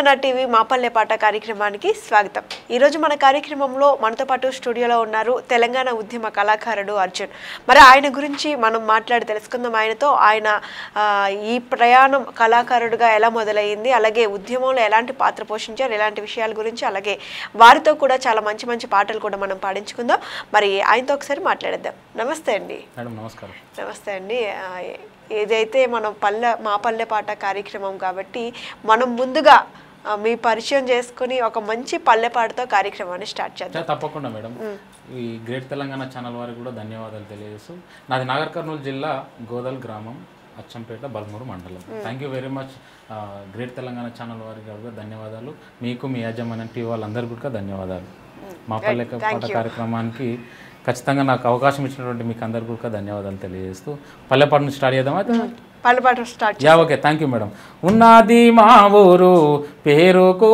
Telangana TV మాపల్లె పాట కార్యక్రమానికి స్వాగతం ఈరోజు మన కార్యక్రమంలో మనతో పాటు స్టూడియోలో ఉన్నారు తెలంగాణ ఉద్యమ కళాకారుడు అర్జున్ మరి ఆయన గురించి మనం మాట్లాడి తెలుసుకుందాం ఆయనతో ఆయన ఆ, ఈ ప్రయాణం కళాకారుడిగా ఎలా మొదలైంది అలాగే ఉద్యమంలో ఎలాంటి పాత్ర పోషించారు ఎలాంటి విషయాల గురించి అలాగే వారితో కూడా చాలా మంచి మంచి పాటలు కూడా మనం పాడించుకుందాం మరి ఆయనతో ఒకసారి మాట్లాడేద్దాం నమస్తే అండి మేడం నమస్కారం నమస్తే అండి ఆ, ఏదైతే మనం పల్లె మా పల్లె పాట కార్యక్రమం కాబట్టి మనం ముందుగా ఆ, మీ పరిచయం చేసుకుని ఒక మంచి పల్లె పాటతో కార్యక్రమాన్ని స్టార్ట్ చేద్దాం చా- తప్పకుండా మేడం ఈ గ్రేట్ తెలంగాణ ఛానల్ వారికి కూడా ధన్యవాదాలు తెలియజేస్తూ నాది నాగర్ కర్నూలు జిల్లా గోదల్ గ్రామం అచ్చంపేట బల్మూరు మండలం thank you very much great Telangana channel వారికి కూడా ధన్యవాదాలు మీకు మీ యాజమాన్యం టీవీ వాళ్ళందరికీ కూడా ధన్యవాదాలు మా పల్లె పాట కార్యక్రమానికి ఖచ్చితంగా నాకు అవకాశం ఇచ్చినటువంటి మీకు అందరికీ కూడా ధన్యవాదాలు తెలియజేస్తూ పల్లె పాట నుంచి స్టార్ట్ చేద్దామా అయితే పల్లె పాట start ya okay thank you madam ఉన్నది మా ఊరు పేరుకు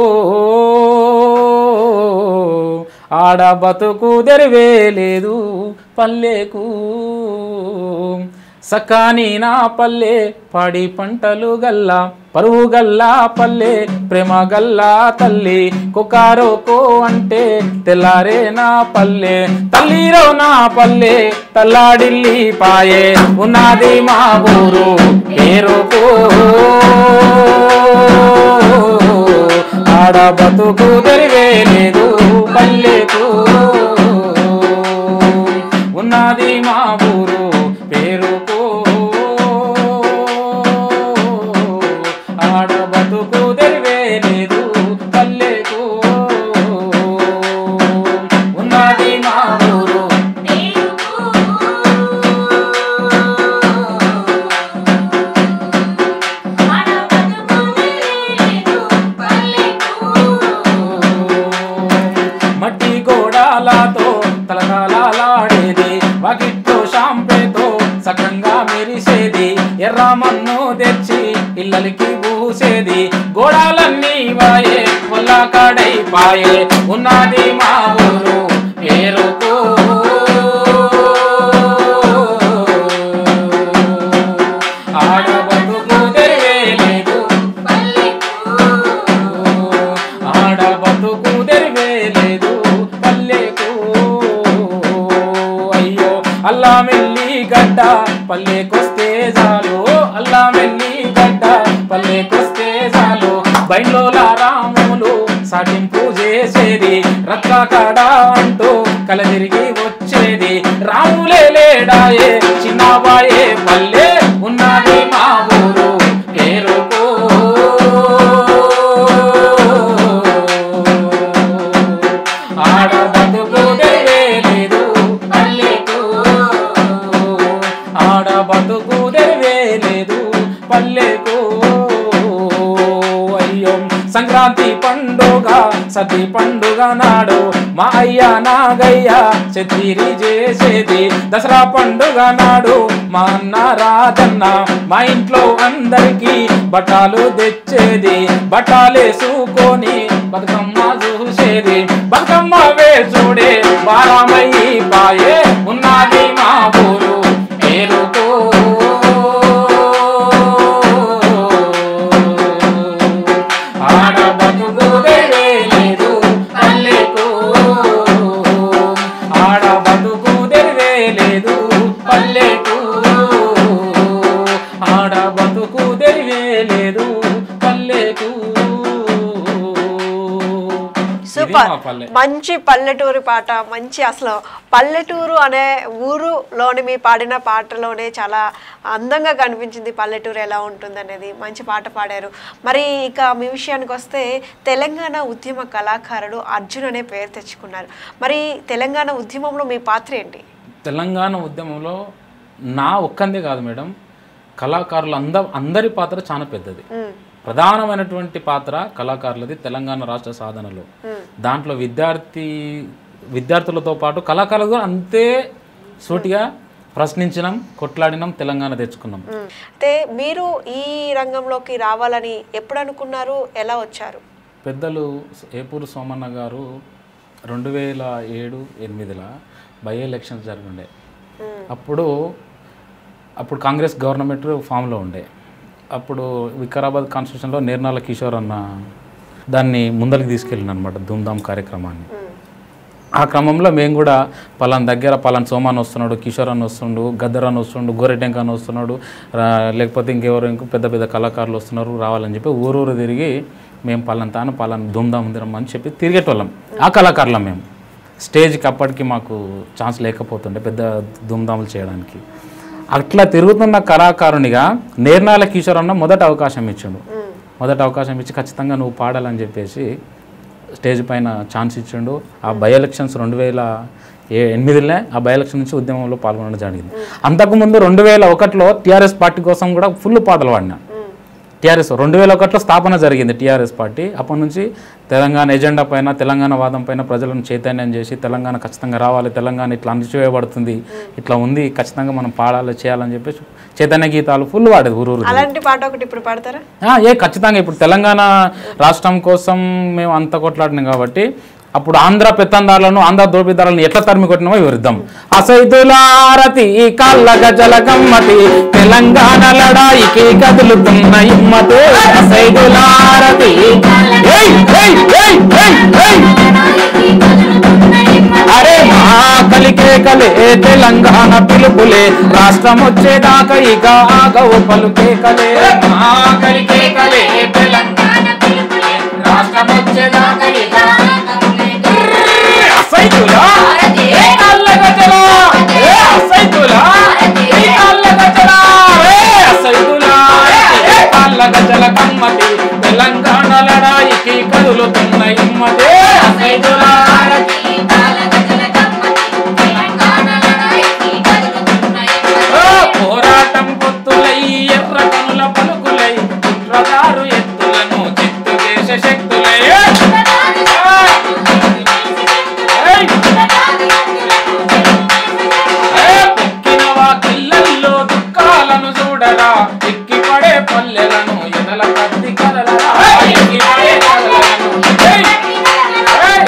ఆడ బతుకు తెరివే లేదు పల్లెకు సకాని నా పల్లె పాడి పంటలు గల్లా పరువు గల్లా పల్లె ప్రేమ గల్లా తల్లి కుకారోకో అంటే తెల్లారే నా పల్లె తల్లిరో నా పల్లె తల్లాడిల్లి పాయే ఉన్నది మా ఊరు పేరుకు ఆడ బతుకు తెరివే లేదు పల్లెకు ఉన్నది మా ఊరు పేరుకు ఆడ బతుకు తెరివే లేదు పల్లెకు ఉన్నది మా ఊరు మట్టి గోడాలతో తలకాలాడేది వాకిట్లో షాంపేతో సకంగా మెరిసేది ఎర్ర మన్ను తెచ్చి ఇళ్ళకి పూసేది గోడాలన్నీ వాయే వల్ల కాడై పాయే ఉన్నది మా ఊరు పేరుకు ఆడ బతుకు తెరివే లేదు ఆడ బతుకు తెరివే లేదు పల్లెకు అయ్యో అల్లా మెల్లి గడ్డ పల్లెకొస్తే చాలు అల్లా మెల్లి గడ్డ పల్లెకొస్తే చాలు బయలుల రాములు సాటింపు చేసేది రక్క కాడ అంటూ కల తిరిగి వచ్చేది రాములే లేడాయే చిన్నబాయే పల్లె ఉన్నది మా ఊరు పేరుకో ఆడ బతుకు తెరివే లేదు పల్లెకు ఆడ బతుకు తెరివే లేదు పల్లెకు అయ్యో సంక్రాంతి పండుగ సతి పండుగ నాడు మా అయ్య నాగయ్య చెత్తిరి చేసేది దసరా పండుగ నాడు మా అన్న రాజన్న మా ఇంట్లో అందరికి బట్టాలు తెచ్చేది బట్టాలేసుకొని బతుకమ్మ చూసేది బతుకమ్మ వేసుడే బారామయ్యి పాయే ఉన్నది మా ఊరు పేరుకో ఆడ బతుకు తెరివే లేదు పల్లెకు ఆడ బతుకు తెరివే లేదు పల్లెకు ఆడ బతుకు తెరివే లేదు పల్లెకు ఇది సూపర్ మా పల్లె మంచి పల్లెటూరు పాట మంచి అసలు పల్లెటూరు అనే ఊరులోని మీ పాడిన పాటలోనే చాలా అందంగా కనిపించింది పల్లెటూరు ఎలా ఉంటుంది అనేది మంచి పాట పాడారు మరి ఇక మీ విషయానికి వస్తే తెలంగాణ ఉద్యమ కళాకారుడు అర్జున్ అనే పేరు తెచ్చుకున్నారు మరి తెలంగాణ ఉద్యమంలో మీ పాత్ర ఏంటి తెలంగాణ ఉద్యమంలో నా ఒక్కందే కాదు మేడం కళాకారులు అంద అందరి పాత్ర చాలా పెద్దది ఉమ్, ప్రధానమైనటువంటి పాత్ర కళాకారులది తెలంగాణ రాష్ట్ర సాధనలో ఉమ్, దాంట్లో విద్యార్థి విద్యార్థులతో పాటు కళాకారులు కూడా అంతే సూటిగా ప్రశ్నించినాం కొట్లాడినాం తెలంగాణ తెచ్చుకున్నాం ఉమ్. అయితే మీరు ఈ రంగంలోకి రావాలని ఎప్పుడు అనుకున్నారు ఎలా వచ్చారు పెద్దలు ఏపూరు సోమన్న గారు రెండు వేల ఏడు ఎనిమిదిలో బై ఎలక్షన్స్ జరుగుండే ఉమ్, అప్పుడు అప్పుడు కాంగ్రెస్ గవర్నమెంట్ ఫామ్లో ఉండే అప్పుడు వికారాబాద్ కాన్స్టిట్యూషన్లో నిర్నాల కిషోర్ అన్న దాన్ని ముందరికి తీసుకెళ్ళిన అనమాట ధూమ్ధామ్ కార్యక్రమాన్ని ఆ క్రమంలో మేము కూడా పలాన్ దగ్గర పలాన్ సోమాన్ వస్తున్నాడు కిషోర్ అని వస్తుండు గద్దర్ అని వస్తుండు గోరెటెంక అని వస్తున్నాడు రా- లేకపోతే ఇంకెవరు ఇంకో పెద్ద పెద్ద కళాకారులు వస్తున్నారు రావాలని చెప్పి ఊరూరు తిరిగి మేము పలాన్ తాను పలాన్ ధూమ్ధామ్ ఉందిరం అని చెప్పి తిరిగేటోళ్ళం ఆ కళాకారులం మేము స్టేజ్కి అప్పటికి మాకు ఛాన్స్ లేకపోతుండే పెద్ద ధూమ్ధాములు చేయడానికి అట్లా తిరుగుతున్న కళాకారునిగా నేర్నాల కిషోర్ అన్న మొదట అవకాశం ఇచ్చిండు మొదట అవకాశం ఇచ్చి ఖచ్చితంగా నువ్వు పాడాలని చెప్పేసి స్టేజ్ పైన ఛాన్స్ ఇచ్చిండు ఆ బై ఎలక్షన్స్ రెండు వేల ఏ ఎనిమిదిలో ఆ బై ఎలక్షన్ నుంచి ఉద్యమంలో పాల్గొనడం జరిగింది అంతకుముందు రెండు వేల ఒకటిలో టీఆర్ఎస్ పార్టీ కోసం కూడా ఫుల్ పాటలు పాడినా టీఆర్ఎస్ రెండు వేల ఒకటిలో స్థాపన జరిగింది టీఆర్ఎస్ పార్టీ అప్పటి నుంచి తెలంగాణ ఎజెండా పైన తెలంగాణ వాదం పైన ప్రజలను చైతన్యం చేసి తెలంగాణ ఖచ్చితంగా రావాలి తెలంగాణ ఇట్లా అణచివేయబడుతుంది ఇట్లా ఉంది ఖచ్చితంగా మనం పాడాలి చేయాలని చెప్పేసి చైతన్య గీతాలు ఫుల్ పాడేది ఊరూరు అలాంటి పాట ఒకటి ఇప్పుడు పాడతారా ఆ, ఏ ఖచ్చితంగా ఇప్పుడు తెలంగాణ రాష్ట్రం కోసం మేము అంత కొట్లాడినాం కాబట్టి అప్పుడు ఆంధ్ర పెత్తందారులను ఆంధ్ర దోపిదారులను ఎట్లా తరిమి కొట్టినామో వివరిద్దాం అసైదులారతి ఈ కాళ్ళ గజల గమ్మతి తెలంగాణ లడాయికి కదులుతున్న ఇమ్మతే అసైదులారతి ఏయ్, ఏయ్, ఏయ్, ఏయ్, ఏయ్. అరే మా కలికే కలే తెలంగాణ పిలుపులే రాష్ట్రం వచ్చేదాకా ఇక ఆగవు పలుకే కలే మా కలికే కలే తెలంగాణ పిలుపులే రాష్ట్రం వచ్చేదాకా ఇక అసైతులా ఏ కళ్ళ గజలా ఏ అసైతులా ఏ కళ్ళ గజలా ఏ అసైతులా ఏ కళ్ళ గజల కమ్మతి తెలంగాణ లడాయికి కదులుతున్న ఇమ్మతే అసైతులా ఓ పోరాటం పొత్తులై ఎర్ర కనుల పలుకులై కుట్రదారు ఎత్తులను చిత్తు చేసే శక్తులై ఏయ్! ఏ పొక్కిన వాకిళ్ళల్లో దుఃఖాలను చూడరా ఎక్కి పడే పల్లెలను ఎదల కత్తి కదలరా ఎక్కి పడే కదలను ఏయ్! ఏయ్!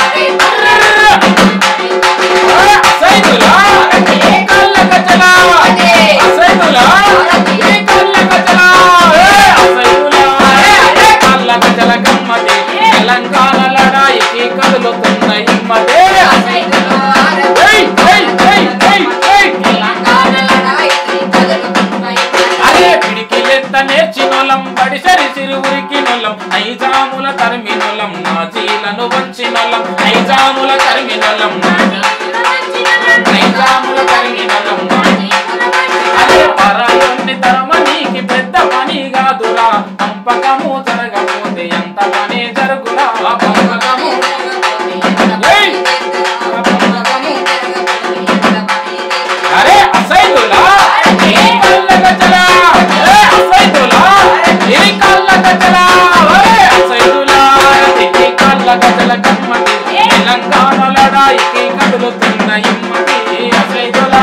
ఏ అసైదులా ఏ కళ్ళ గజలా అసైదులా ఏ కళ్ళ గజలా ఏ అసైదులా ఏ కళ్ళ గజల గమ్మతి తెలంగాణ లడాయికి కదులుతున్న ఇమ్మతే ఏయ్ ఏయ్ ఏయ్ ఏయ్ ఏయ్ అరే పిడికిలెత్త నేర్చినోలం బడిసరి సిరువురికి నొల్లం నైజాముల తరిమినొల్లం నాజీలను వంచినొల్లం నైజాముల తరిమినొల్లం నైజాముల తరిమినొల్లం అరే పరాయుణ్ణి తరమనీకి పెద్ద పని కాదురా పంపకము జరగకపోతే ఎంత పని జరుగురా పంపకము ఏయ్! అరే అసైదులా ఏ కళ్ళ గజలా ఏ అసైదులా ఏ కళ్ళ గజలా ఏ అసైదులా ఏ కళ్ళ గజల కమ్మటి తెలంగాణ లడాయికి కదులుతున్న ఇమ్మటి అసైదులా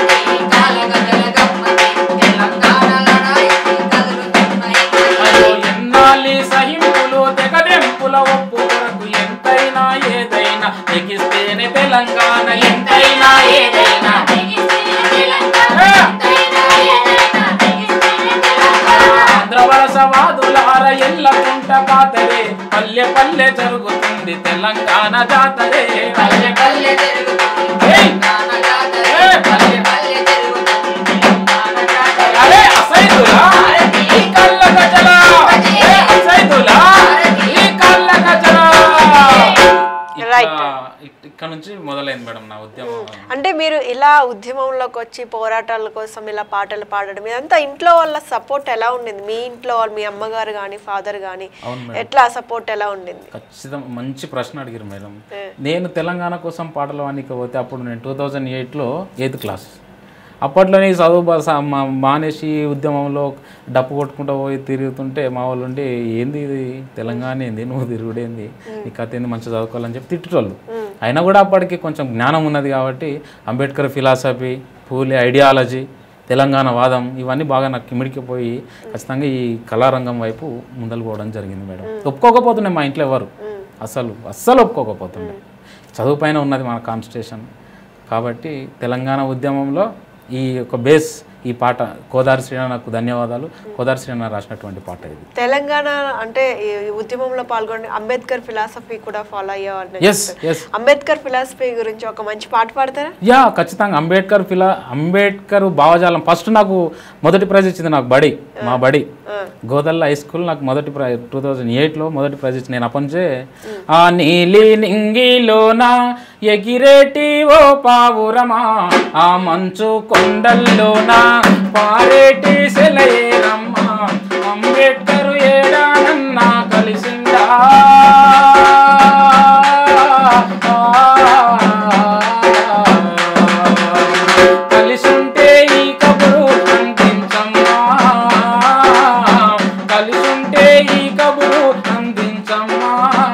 అయ్యో ఎన్నాలి సహింపులు తెగదెంపుల ఒప్పు కొరకు ఎంతైనా ఏదైనా ఎగిస్తేనే తెలంగాణ ఎంతైనా ఏదైనా ఆంధ్ర వలసవాదులార ఎల్లకుంట కాతరే పల్లె పల్లె జరుగుతుంది తెలంగాణ జాతరే పల్లె పల్లె ఏయ్! ఏ పల్లె అరే అసైదులా ఈ కళ్ళ గజలా ఏ అసైదులా ఈ కళ్ళ గజలా Right. ఇక్కడ నుంచి మొదలైంది మేడం నా ఉద్యమం అంటే మీరు ఇలా ఉద్యమంలోకి వచ్చి పోరాటాల కోసం ఇలా పాటలు పాడడం ఇదంతా ఇంట్లో వాళ్ళ సపోర్ట్ ఎలా ఉండింది మీ ఇంట్లో వాళ్ళు మీ అమ్మగారు కానీ ఫాదర్ కానీ అవును మేడం ఎట్లా సపోర్ట్ ఎలా ఉండింది ఖచ్చితం మంచి ప్రశ్న అడిగారు మేడం ఏ. నేను తెలంగాణ కోసం పాటలు వానికి పోతే అప్పుడు నేను టూ థౌజండ్ ఎయిట్లో ఎయిత్ క్లాస్ అప్పట్లోనే ఈ చదువు బా- మా మానేసి ఉద్యమంలో డప్పు కొట్టుకుంటూ పోయి తిరుగుతుంటే మా వాళ్ళు ఉండి ఏంది ఇది తెలంగాణ ఏంది నువ్వు తిరుగుడేంది నీ కథ ఏంది మంచిగా చదువుకోవాలని చెప్పి తిట్టేటోళ్ళు అయినా కూడా అప్పటికి కొంచెం జ్ఞానం ఉన్నది కాబట్టి అంబేద్కర్ ఫిలాసఫీ పూలే ఐడియాలజీ తెలంగాణ వాదం ఇవన్నీ బాగా నాకు కిమిడికిపోయి ఖచ్చితంగా ఈ కళారంగం వైపు ముందలు పోవడం జరిగింది మేడం ఒప్పుకోకపోతుండే మా ఇంట్లో ఎవరు అసలు అస్సలు ఒప్పుకోకపోతుండే చదువు పైన ఉన్నది మన కాన్స్టిట్యూషన్ కాబట్టి తెలంగాణ ఉద్యమంలో ఈ యొక్క బేస్ ఈ పాట కోదారి శ్రీనాథ్ నాకు ధన్యవాదాలు కోదారి శ్రీనాథ్ రాసినటువంటి పాట ఇది తెలంగాణ అంటే ఈ ఉద్యమంలో పాల్గొని అంబేద్కర్ ఫిలాసఫీ కూడా ఫాలో అయ్యేవాడిని ఎస్ ఎస్ అంబేద్కర్ ఫిలాసఫీ గురించి ఒక మంచి పాట పాడతారా యా ఖచ్చితంగా అంబేద్కర్ ఫిలా అంబేద్కర్ భావజాలం ఫస్ట్ నాకు మొదటి ప్రైజ్ ఇచ్చింది నాకు బడి మా బడి గోదల్ల హై స్కూల్ నాకు మొదటి ప్రైజ్ టూ థౌజండ్ ఎయిట్లో మొదటి ప్రైజ్ ఇచ్చింది నేను అప్పటి ఆ నీలి నింగిలోన ఎగిరేటి ఓ పావురమా ఆ మంచు కొండల్లోన పారేటి సెలయేరమ్మా అంబేద్కర్ ఏడానన్నా కలిసిందా కలిసుంటే ఈ కబురు అందించమ్మా కలిసుంటే ఈ కబురు అందించమ్మా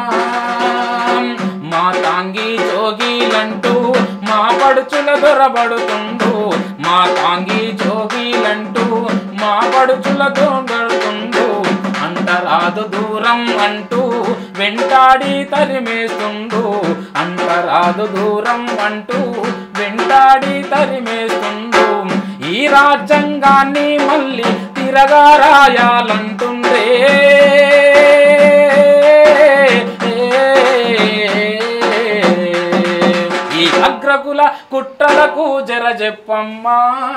మా తాంగి జోగిలంటూ మా పడుచుల దొరబడుతుండు మా తాంగి జోగిలంటూ మా పడుచుల దొరబడుతుండు అంటరాదు దూరం అంటూ వెంటాడి తరిమేస్తుండు అంటరాదు దూరం అంటూ వెంటాడి తరిమేస్తుండు ఈ రాజ్యాంగాన్ని మళ్ళీ తిరగా రాయాలంటుండే ఈ అగ్రకుల కుట్రలకు జర చెప్పమ్మా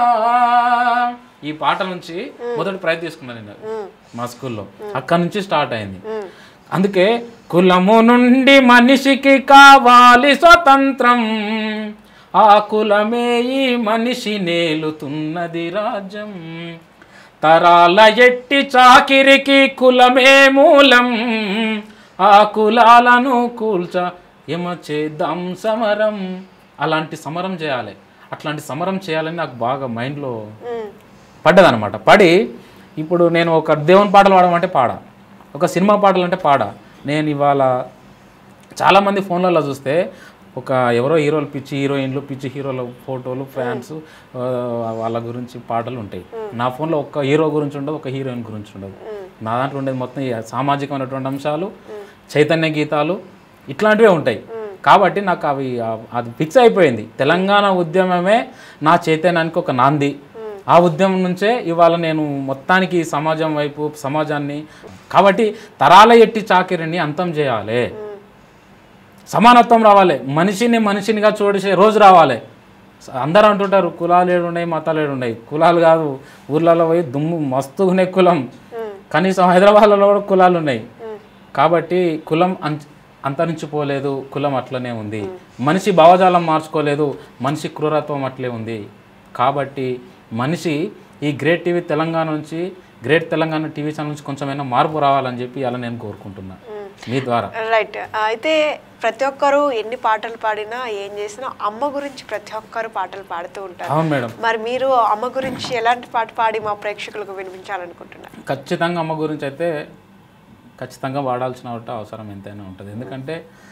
ఈ పాట నుంచి మొదటి ప్రైజ్ తీసుకున్నాను నేను మా స్కూల్లో అక్కడ నుంచి స్టార్ట్ అయింది అందుకే కులము నుండి మనిషికి కావాలి స్వతంత్రం ఆ కులమే ఈ మనిషి నేలుతున్నది రాజ్యం తరాల ఎట్టి చాకిరికి కులమే మూలం ఆ కులాలను కూల్చ ఏమ చేద్దాం సమరం అలాంటి సమరం చేయాలి అట్లాంటి సమరం చేయాలని నాకు బాగా మైండ్లో పడ్డదనమాట పడి ఇప్పుడు నేను ఒక దేవుని పాటలు పాడమంటే పాడా ఒక సినిమా పాటలు అంటే పాడా నేను ఇవాళ చాలామంది ఫోన్లలో చూస్తే ఒక ఎవరో హీరోలు పిచ్చి హీరోయిన్లు పిచ్చి హీరోల ఫోటోలు ఫ్యాన్స్ వాళ్ళ గురించి పాటలు ఉంటాయి నా ఫోన్లో ఒక్క హీరో గురించి ఉండదు ఒక హీరోయిన్ గురించి ఉండదు నా దాంట్లో ఉండేది మొత్తం ఈ సామాజికమైనటువంటి అంశాలు చైతన్య గీతాలు ఇట్లాంటివే ఉంటాయి కాబట్టి నాకు అవి ఆ- అది ఫిక్స్ అయిపోయింది తెలంగాణ ఉద్యమమే నా చైతన్యానికి ఒక నాంది ఆ ఉద్యమం నుంచే ఇవాళ నేను మొత్తానికి ఈ సమాజం వైపు సమాజాన్ని కాబట్టి తరాల ఎట్టి చాకిరిని అంతం చేయాలి సమానత్వం రావాలి మనిషిని మనిషినిగా చూడసే రోజు రావాలి స- అందరూ అంటుంటారు కులాలు ఏడు ఉన్నాయి మతాలు ఏడు ఉన్నాయి కులాలు కాదు ఊర్లలో పోయి దుమ్ము మస్తుగునే కులం కనీసం హైదరాబాద్లో కూడా కులాలు ఉన్నాయి కాబట్టి కులం అంచ అంతరించిపోలేదు కులం అట్లనే ఉంది మనిషి భావజాలం మార్చుకోలేదు మనిషి క్రూరత్వం అట్లే ఉంది కాబట్టి మనిషి ఈ గ్రేట్ టీవీ తెలంగాణ నుంచి గ్రేట్ తెలంగాణ టీవీ ఛానల్ నుంచి కొంచెమైనా మార్పు రావాలని చెప్పి అలా నేను కోరుకుంటున్నా మీ ద్వారా రైట్ అయితే ప్రతి ఒక్కరు ఎన్ని పాటలు పాడినా ఏం చేసినా అమ్మ గురించి ప్రతి ఒక్కరు పాటలు పాడుతూ ఉంటారు అవును మేడం మరి మీరు అమ్మ గురించి ఎలాంటి పాట పాడి మా ప్రేక్షకులకు వినిపించాలనుకుంటున్నారు ఖచ్చితంగా అమ్మ గురించి అయితే ఖచ్చితంగా వాడాల్సిన ఒకటి అవసరం ఎంతైనా ఉంటుంది ఎందుకంటే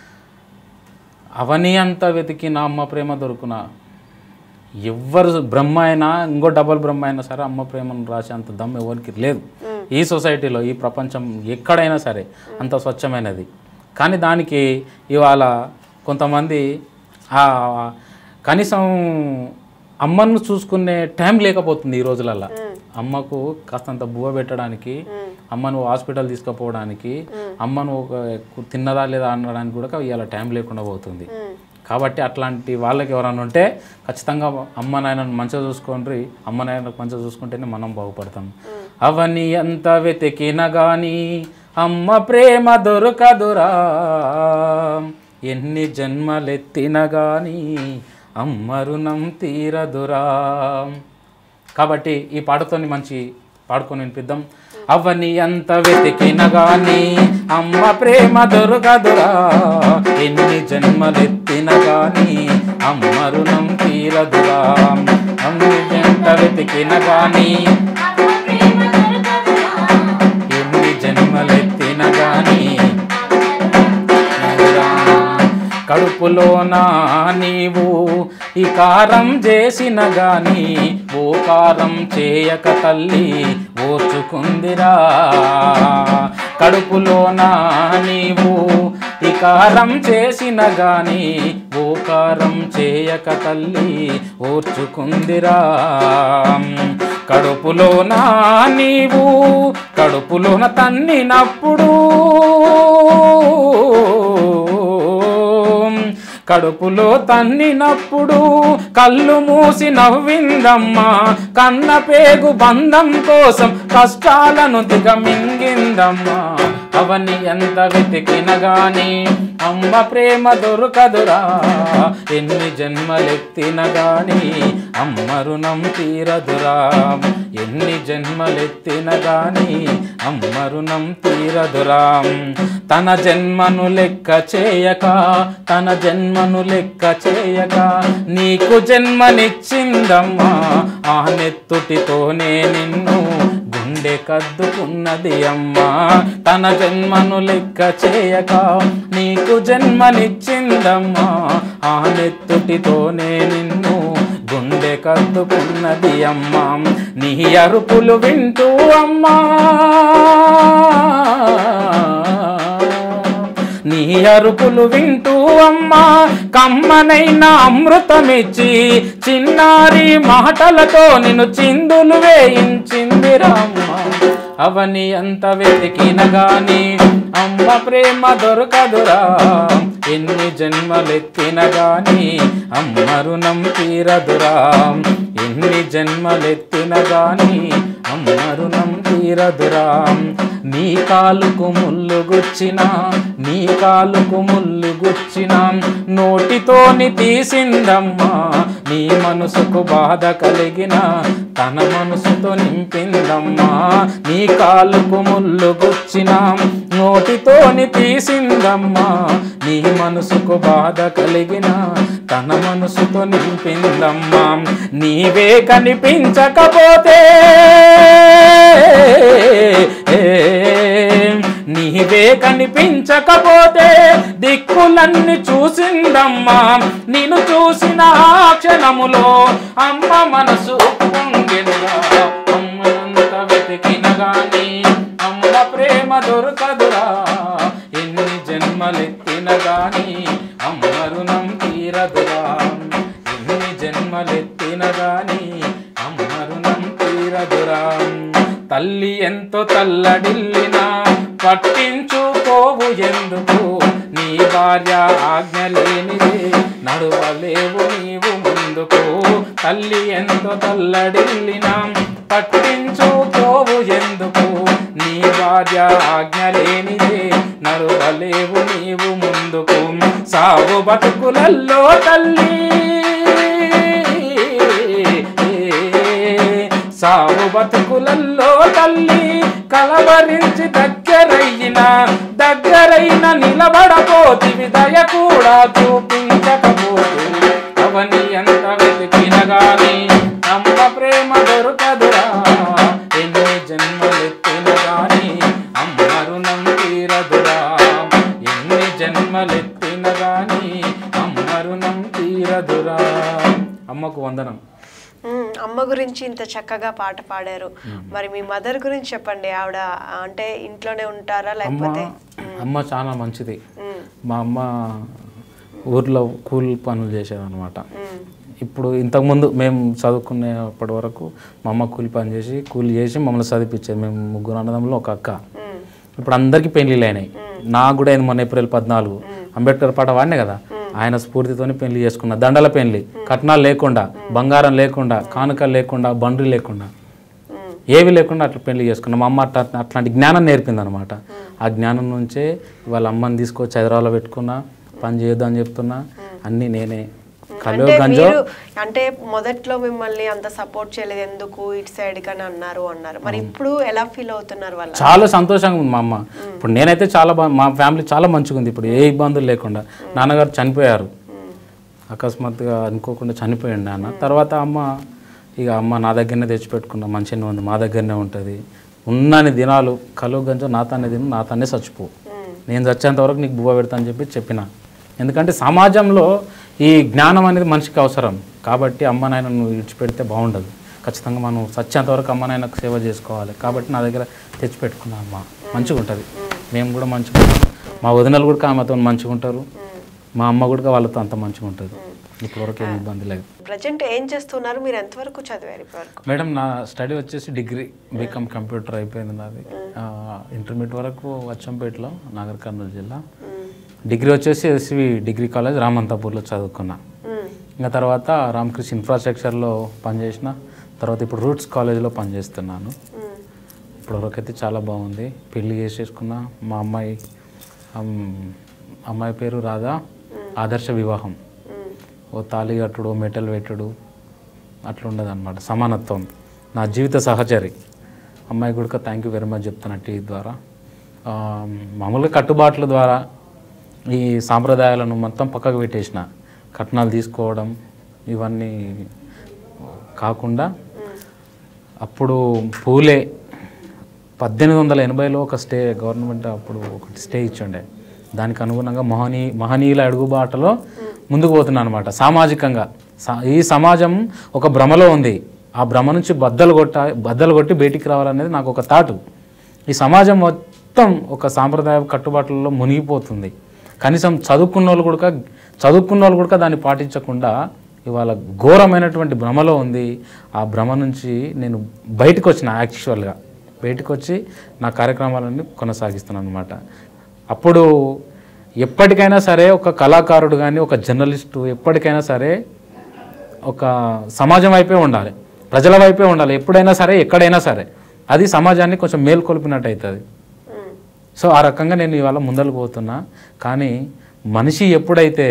అవని అంత వెతికి నా అమ్మ ప్రేమ దొరుకున ఎవ్వరు బ్రహ్మ అయినా ఇంకో డబల్ బ్రహ్మ అయినా సరే అమ్మ ప్రేమను రాసే అంత దమ్ ఎవరికి లేదు ఈ సొసైటీలో ఈ ప్రపంచం ఎక్కడైనా సరే అంత స్వచ్ఛమైనది కానీ దానికి ఇవాళ కొంతమంది ఆ కనీసం అమ్మను చూసుకునే టైం లేకపోతుంది ఈ రోజులల్లో అమ్మకు కాస్తంత బువ్వ పెట్టడానికి అమ్మను హాస్పిటల్ తీసుకుపోవడానికి అమ్మను ఒక తిన్నదా లేదా అనడానికి కూడా ఇవాళ టైం లేకుండా పోతుంది కాబట్టి అట్లాంటి వాళ్ళకి ఎవరైనా ఉంటే ఖచ్చితంగా అమ్మ నాయనను మంచిగా చూసుకోండి అమ్మ నాయనకు మంచిగా చూసుకుంటేనే మనం బాగుపడతాం అవన్నీ ఎంత వెతికినా గాని అమ్మ ప్రేమ దొరకదురా ఎన్ని జన్మలెత్తిన గాని అమ్మ రుణం తీరదురా కాబట్టి ఈ పాటతోని మంచి పాడుకొని వినిపిద్దాం అవని ఎంత వెతికిన గాని అమ్మ ప్రేమ దొరకదురా ఎన్ని జన్మలెత్తిన గాని అమ్మ రుణం తీరదురా అమ్మ ఎంత వెతికిన గాని ఎన్ని జన్మలెత్తిన గాని కడుపులోన నీవు ఈ కారం చేసిన గాని ఓ కారం చేయక తల్లి ఓర్చుకుందిరా కడుపులోన నీవు ఈ కారం చేసిన గాని ఓ కారం చేయక తల్లి ఓర్చుకుందిరా కడుపులోన నీవు కడుపులోన తన్నినప్పుడు కడుపులో తన్నినప్పుడు కళ్ళు మూసి నవ్విందమ్మా కన్న పేగు బంధం కోసం కష్టాలను దిగమింగిందమ్మా అవని ఎంత వెతికిన గాని అమ్మ ప్రేమ దొరకదురా ఎన్ని జన్మలెత్తిన గాని అమ్మ రుణం తీరదురా ఎన్ని జన్మలెత్తిన గాని అమ్మ రుణం తీరదురా తన జన్మను లెక్క చేయక తన జన్మను లెక్క చేయక నీకు జన్మనిచ్చిందమ్మా ఆ నెత్తుటితోనే నిన్ను గుండె కద్దుకున్నది అమ్మా తన జన్మను లెక్క చేయక నీకు జన్మనిచ్చిందమ్మా ఆ నెత్తుటితోనే నిన్ను గుండె కద్దుకున్నది అమ్మా నీ అరుపులు వింటూ అమ్మా నీ అరుపులు వింటూ అమ్మా కమ్మనైన అమృతమిచ్చి చిన్నారి మాటలతో నిన్ను చిందులు వేయించిందిరమ్మ అవని ఎంత వెతికిన గాని అమ్మ ప్రేమ దొరకదురా ఎన్ని జన్మలెత్తిన గాని అమ్మ రుణం తీరదురా ఎన్ని జన్మలెత్తిన గాని అమ్మ రుణం తీరదురా నీ కాలుకు ముళ్ళు గుచ్చిన నీ కాలుకు ముళ్ళు గుచ్చిన నోటితోని తీసిందమ్మా నీ మనసుకు బాధ కలిగిన తన మనసుతో నింపిందమ్మా నీ కాలుకు ముళ్ళు గుచ్చిన నోటితోని తీసిందమ్మా నీ మనసుకు బాధ కలిగిన తన మనసుతో నింపిందమ్మా నీవే కనిపించకపోతే నీవే కనిపించకపోతే దిక్కులన్నీ చూసిందమ్మా నిన్ను చూసిన ఆ క్షణములో అమ్మ మనసు పొంగెనురా అమ్మనంత వెతికిన గాని అమ్మ ప్రేమ దొరకదురా ఎన్ని జన్మలెత్తిన గాని అమ్మ రుణం తీరదురా ఎన్ని జన్మలెత్తిన గాని అమ్మ రుణం తీరదురా తల్లి ఎంతో తల్లడిల్లినా పట్టించుకోవు ఎందుకు నీ భార్య ఆజ్ఞ లేనిదే నడువలేవు నీవు ముందుకు తల్లి ఎంతో తల్లడిల్లినా పట్టించుకోవు ఎందుకు నీ భార్య ఆజ్ఞ లేనిదే నడువలేవు నీవు ముందుకు సాగు బతుకులల్లో తల్లి సాగు బతుకులల్లో తల్లి కలవరించి దగ్గరయ్యిన దగ్గరైన నిలబడపోతివి దయ కూడా చూపించకపోతే అవని ఎంత వెతికిన గాని అమ్మ ప్రేమ దొరకదురా ఎన్ని జన్మలెత్తిన గాని అమ్మ రుణం తీరదురా ఎన్ని జన్మలెత్తిన గాని అమ్మ రుణం తీరదురా అమ్మకు వందనం మ్మ్. అమ్మ గురించి ఇంత చక్కగా పాట పాడారు మరి మీ మదర్ గురించి చెప్పండి ఆవిడ అంటే ఇంట్లోనే ఉంటారా అమ్మ లేకపోతే అమ్మ చాలా మంచిది మ్మ్. మా అమ్మ ఊర్లో కూలి పనులు చేసేదన్నమాట మ్మ్. ఇప్పుడు ఇంతకుముందు మేము చదువుకునేప్పటి వరకు మా అమ్మ కూలి పని చేసి కూలి చేసి మమ్మల్ని చదివించేది మేము ముగ్గురు అన్నదమ్ములు ఒక అక్క మ్మ్. ఇప్పుడు అందరికీ పెళ్లిళ్ళు అయినాయి నాకు కూడా అయింది మొన్న ఏప్రిల్ పద్నాలుగు అంబేద్కర్ పాట వాడినే కదా ఆయన స్ఫూర్తితోని పెళ్లి చేసుకున్నా దండల పెళ్లి కట్నాలు లేకుండా బంగారం లేకుండా కానుకలు లేకుండా బండ్లు లేకుండా మ్మ్. ఏవి లేకుండా అట్లా పెళ్లి చేసుకున్నాం మా అమ్మ అట్లా అట్లాంటి జ్ఞానం నేర్పింది అనమాట ఆ జ్ఞానం నుంచే వాళ్ళ అమ్మని తీసుకొచ్చి హైదరాబాద్లో పెట్టుకున్నా పని చేయొద్దు అని చెప్తున్నా అన్నీ నేనే కలో అంటే గంజో మీరు అంటే మొదట్లో మిమ్మల్ని అంత సపోర్ట్ చేయలేదు ఎందుకు ఇటు సైడ్ కానీ అన్నారు అన్నారు మరి ఇప్పుడు ఎలా ఫీల్ అవుతున్నారు వాళ్ళ చాలా సంతోషంగా ఉంది మా అమ్మ ఇప్పుడు నేనైతే చాలా బా మా ఫ్యామిలీ చాలా మంచిగా ఉంది ఇప్పుడు ఏ ఇబ్బందులు లేకుండా నాన్నగారు చనిపోయారు అకస్మాత్తుగా అనుకోకుండా చనిపోయాడు నాన్న తర్వాత అమ్మ ఇక అమ్మ నా దగ్గరనే తెచ్చిపెట్టుకున్నా మంచిగానే ఉంది మా దగ్గరనే ఉంటుంది ఉన్నని దినాలు కలువ గంజో నా తానే తిను నా తానే చచ్చిపో నేను చచ్చేంత వరకు నీకు బువ్వ పెడతా అని చెప్పి చెప్పిన ఎందుకంటే సమాజంలో ఈ జ్ఞానం అనేది మనిషికి అవసరం కాబట్టి అమ్మ నాయన నువ్వు విడిచిపెడితే బాగుండదు ఖచ్చితంగా మనం చచ్చేంత వరకు అమ్మ నాయనకు సేవ చేసుకోవాలి కాబట్టి నా దగ్గర తెచ్చిపెట్టుకున్నా అమ్మ మంచిగా ఉంటుంది మేము కూడా మంచిగా ఉంటాం మా వదినలు కూడా ఆమెతో మంచిగా ఉంటారు మా అమ్మ కూడా వాళ్ళతో అంత మంచిగా ఉంటుంది ఇప్పటివరకు ఏమి ఇబ్బంది లేదు ప్రజెంట్ ఏం చేస్తున్నారు మీరు ఎంతవరకు చదివారు ఇప్పటివరకు మేడం నా స్టడీ వచ్చేసి డిగ్రీ బీకామ్ కంప్యూటర్ అయిపోయింది నాది ఇంటర్మీడియట్ వరకు వచ్చంపేటలో నాగర్ కర్నూలు జిల్లా మ్మ్. డిగ్రీ వచ్చేసి ఎస్వి డిగ్రీ కాలేజ్ రామంతాపూర్లో చదువుకున్నా మ్మ్. ఇంకా తర్వాత రామకృష్ణ ఇన్ఫ్రాస్ట్రక్చర్లో పనిచేసిన తర్వాత ఇప్పుడు రూట్స్ కాలేజ్లో పనిచేస్తున్నాను మ్మ్. ఇప్పటివరకు అయితే చాలా బాగుంది పెళ్లి చేసేసుకున్న మా అమ్మాయి అమ్, అమ్మాయి పేరు రాధా ఆదర్శ వివాహం మ్మ్. ఓ తాళి కట్టుడు ఓ మెటల్ పెట్టుడు అట్లా ఉండదు అనమాట సమానత్వం నా జీవిత సహచరి అమ్మాయి కూడా థ్యాంక్ యూ వెరీ మచ్ చెప్తాను టీ ద్వారా ఆ, మామూలుగా కట్టుబాట్ల ద్వారా ఈ సాంప్రదాయాలను మొత్తం పక్కకు పెట్టేసిన కట్నాలు తీసుకోవడం ఇవన్నీ కాకుండా అప్పుడు పూలే పద్దెనిమిది వందల ఎనభైలో ఒక స్టే గవర్నమెంట్ అప్పుడు ఒకటి స్టే ఇచ్చుండే దానికి అనుగుణంగా మహనీ మహనీయుల అడుగుబాటలో ముందుకు పోతున్నాను అనమాట సామాజికంగా సా- ఈ సమాజం ఒక భ్రమలో ఉంది ఆ భ్రమ నుంచి బద్దలు కొట్ట బద్దలు కొట్టి బయటికి రావాలనేది నాకు ఒక తాటు ఈ సమాజం మొత్తం ఒక సాంప్రదాయ కట్టుబాట్లలో మునిగిపోతుంది కనీసం చదువుకున్న వాళ్ళు కూడా చదువుకున్న వాళ్ళు కూడా దాన్ని పాటించకుండా ఇవాళ ఘోరమైనటువంటి భ్రమలో ఉంది ఆ భ్రమ నుంచి నేను బయటకు వచ్చిన యాక్చువల్గా బయటకు వచ్చి నా కార్యక్రమాలన్నీ కొనసాగిస్తున్నాను అనమాట అప్పుడు ఎప్పటికైనా సరే ఒక కళాకారుడు కానీ ఒక జర్నలిస్టు ఎప్పటికైనా సరే ఒక సమాజం వైపే ఉండాలి ప్రజల వైపే ఉండాలి ఎప్పుడైనా సరే ఎక్కడైనా సరే అది సమాజాన్ని కొంచెం మేల్కొల్పినట్టు అవుతుంది మ్మ్. సో ఆ రకంగా నేను ఇవాళ ముందరకు పోతున్నా కానీ మనిషి ఎప్పుడైతే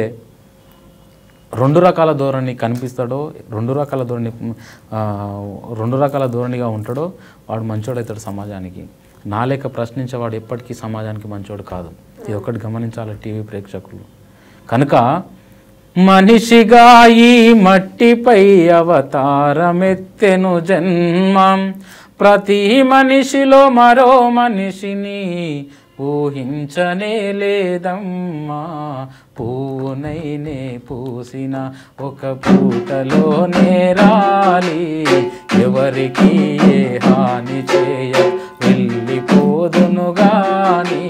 రెండు రకాల ధోరణి కనిపిస్తాడో రెండు రకాల ధోరణి ఆ, రెండు రకాల ధోరణిగా ఉంటాడో వాడు మంచోడు అవుతాడు సమాజానికి నా లేక ప్రశ్నించేవాడు ఎప్పటికీ సమాజానికి మంచోడు కాదు ఇది ఒకటి గమనించాలి టీవీ ప్రేక్షకులు కనుక మనిషిగా ఈ మట్టిపై అవతారమెత్తెను జన్మం ప్రతి మనిషిలో మరో మనిషిని ఊహించనే లేదమ్మా పువ్వునైనే పూసిన ఒక పూటలోనే రాలి ఎవరికి ఏ హాని చేయ వెళ్ళిపోదును గాని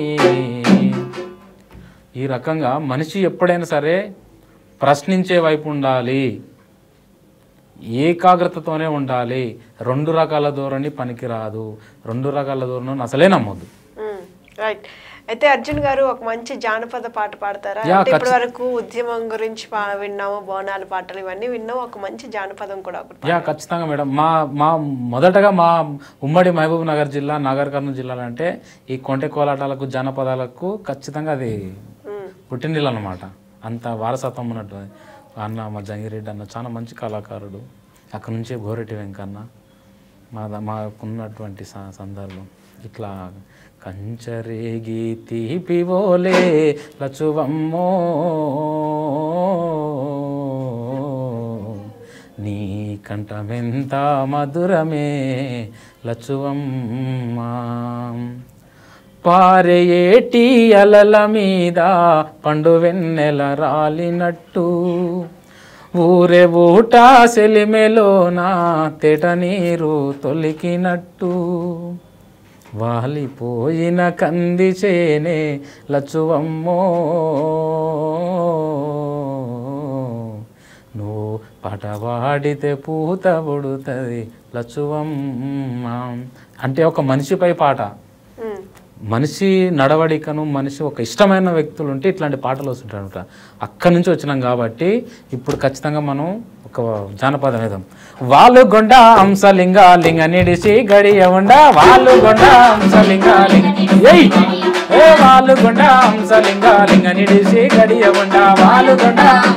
ఈ రకంగా మనిషి ఎప్పుడైనా సరే ప్రశ్నించే వైపు ఉండాలి ఏకాగ్రతతోనే ఉండాలి రెండు రకాల ధోరణి పనికిరాదు రెండు రకాల ధోరణి అసలే నమ్మొద్దు రైట్ అయితే అర్జున్ గారు ఒక మంచి జానపద పాట పాడతారా యా, అంటే ఇప్పటి వరకు ఉద్యమం గురించి పా- విన్నాము బోనాల పాటలు ఇవన్నీ విన్నాము ఒక మంచి జానపదం కూడా ఒకటి యా ఖచ్చితంగా మేడం మా మా మొదటగా మా ఉమ్మడి మహబూబ్ నగర్ జిల్లా నాగర్ కర్నూలు జిల్లాలో అంటే ఈ కొంటె కోలాటాలకు జానపదాలకు ఖచ్చితంగా అది మ్మ్. పుట్టినిల్లు అనమాట అంత వారసత్వం ఉన్నట్టు అన్న మా జంగిరెడ్డి అన్న చాలా మంచి కళాకారుడు అక్కడ నుంచే గోరెటి వెంకన్న మా ద- మాకున్నటువంటి స- సందర్భం ఇట్లా కంచరేగి తీపివోలే లచువమ్మో నీ కంఠమెంత మధురమే లచువమ్మా పారేటి అలల మీద పండు వెన్నెల రాలినట్టు ఊరే ఊట సెలిమెలోన తెట నీరు తొలికినట్టు వాలిపోయిన కంది చేనే లచువమ్మో నువ్వు పాట పాడితే పూత పుడుతుంది లచువమ్మ అంటే ఒక మనిషిపై పాట మ్మ్. మనిషి నడవడికను మనిషి ఒక ఇష్టమైన వ్యక్తులు ఉంటే ఇట్లాంటి పాటలు వస్తుంటారనమాట అక్కడి నుంచి వచ్చినాం కాబట్టి ఇప్పుడు ఖచ్చితంగా మనం ఒక జానపదం వేదం వాళ్ళు గొండ హంసలింగ లింగ నిడిసి గడియ ఉండ వాళ్ళు గొండ హంసలింగ లింగ ఏయ్ ఏ వాళ్ళు గొండ హంసలింగ లింగ నిడిసి గడియ ఉండ వాళ్ళు గొండ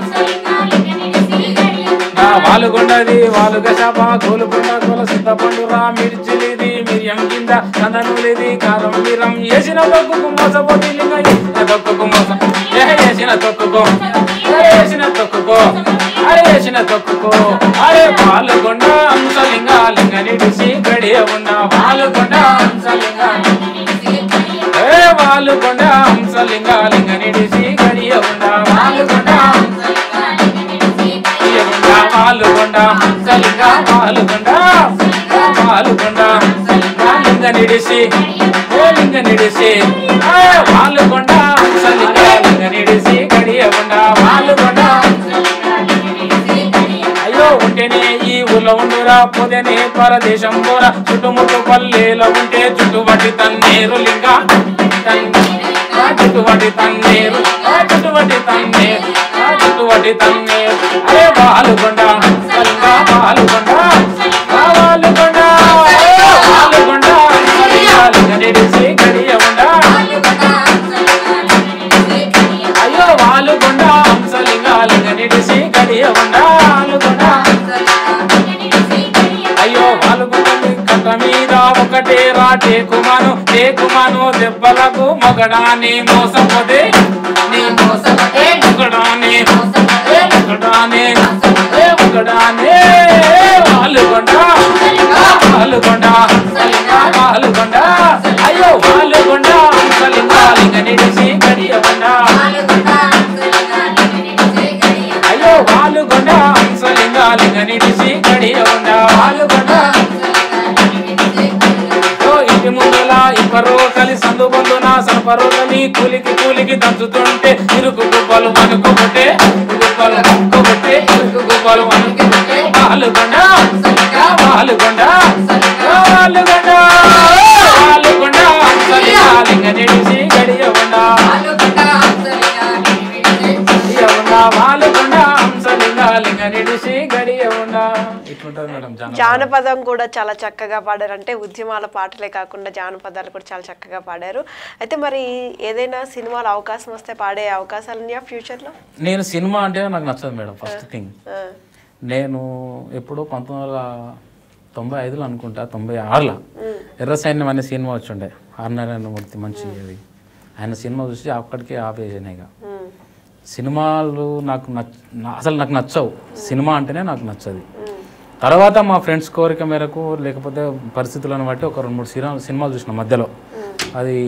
ఆ వాలుగొండది వాలుగ శాప గోలుకొండ గోల సిద్ధపండు రా మిర్చిలిది మిరియం కింద కందనులిది కారం వీరం వేసిన తొక్కుకు మోసపోతి లింగ వేసిన తొక్కుకు మోస ఏ వేసిన తొక్కుకో అరే వేసిన తొక్కుకో అరే వేసిన తొక్కుకో అరే వాలుగొండ హంసలింగ లింగ నిడిసి గడియ ఉన్న వాలుగొండ హంసలింగ ఏ వాలుగొండ హంసలింగ లింగ నిడిసి గడియ ఉన్న వాలుగొండ తీయగుండ పాలుగొండ హంసలింగ పాలుగొండ పాలుగొండ లింగ నిడిసి ఓ లింగ నిడిసి ఆ, పాలుగొండ హంసలింగ లింగ నిడిసి గడియగుండ పాలుగొండ ఉంటేనే ఈ ఊళ్ళో ఉండురా పొదనే పరదేశం పోరా చుట్టుముట్టు పల్లెలో ఉంటే చుట్టుబట్టి తన్నేరు లింగా ఆ చుట్టుబట్టి తన్నేరు ఆ చుట్టుబట్టి తన్నేరు ఆ చుట్టుబట్టి తన్నేరు అరే బాలుగొండ లింగా బాలుగొండ ఆ బాలుగొండ ఏ బాలుగొండ లింగా నిడిసి గడియ ఉండా అయ్యో వాలుగొండ హంసలింగాలింగ నిడిసి గడియ ఉండా వాలుగొండ అయ్యో వాలుగొండలి కట్ట మీద ఒకటే రా టేకుమాను టేకుమాను దెబ్బలకు మొగడాని మోసపోతే నీ మోసపోతే మొగడాని ఏ మొగడాని ఏ మొగడాని వాలుగొండ వాలుగొండ హంసలింగ వాలుగొండ అయ్యో వాలుగొండ హంసలింగాలింగ నిడిసి గడియ ఉండా అయ్యో వాలుగొండ హంసలింగాలింగ నిడిసి గడియ ఉండా వాలుగొండ ఓ ఇంటి ముందల ఇప్పరో కలిసి సందుబందు నా సనపరోలని కూలికి కూలికి దంచుతుంటే ఇరుకు గుబ్బలు అనుకోబట్టే గుబ్బలు అనుకోబట్టే ఇరుకు గుబ్బలు అనుకోబట్టే వాలుగొండ వాలుగొండ వాలుగొండ వాలుగొండ హంసలింగాలింగ నిడిసి గడియ ఉండా గడియ ఉండా వాలుగొండ హంసలింగాలింగ నిడిసి గడియ ఉండా ఇట్లుంటది మేడం జానపదం. జానపదం కూడా చాలా చక్కగా పాడారు అంటే ఉద్యమాల పాటలే కాకుండా జానపదాలు కూడా చాలా చక్కగా పాడారు అయితే మరి ఏదైనా సినిమాలో అవకాశం వస్తే పాడే అవకాశాలు ఉన్నాయా ఫ్యూచర్లో నేను సినిమా అంటే నాకు నచ్చదు మేడం ఫస్ట్ థింగ్ నేను ఎప్పుడో పంతొమ్మిది వందల తొంభై ఐదులో అనుకుంటా తొంభై ఆరులో ఎర్ర సైన్యం అనే సినిమా వచ్చిండే ఆర్నారాయణ మూర్తి మంచి అది ఆయన సినిమా చూసి అక్కడికే ఆపేసాను ఇక సినిమాలు నాకు నచ్చ నా- అసలు నాకు నచ్చవు సినిమా అంటేనే నాకు నచ్చదు తర్వాత మా ఫ్రెండ్స్ కోరిక మేరకు లేకపోతే పరిస్థితులను బట్టి ఒక రెండు మూడు సినిమా సినిమాలు చూసిన మధ్యలో అది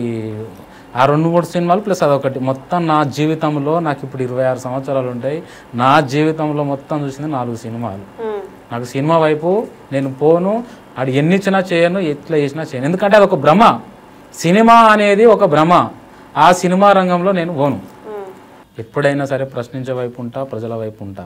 ఆ రెండు మూడు సినిమాలు ప్లస్ అదొకటి మొత్తం నా జీవితంలో నాకు ఇప్పుడు ఇరవై ఆరు సంవత్సరాలు ఉంటాయి నా జీవితంలో మొత్తం చూసింది నాలుగు సినిమాలు నాకు సినిమా వైపు నేను పోను అది ఎన్ని ఇచ్చినా చేయను ఎట్లా చేసినా చేయను ఎందుకంటే అది ఒక భ్రమ సినిమా అనేది ఒక భ్రమ ఆ సినిమా రంగంలో నేను పోను ఎప్పుడైనా సరే ప్రశ్నించే వైపు ఉంటా ప్రజల వైపు ఉంటా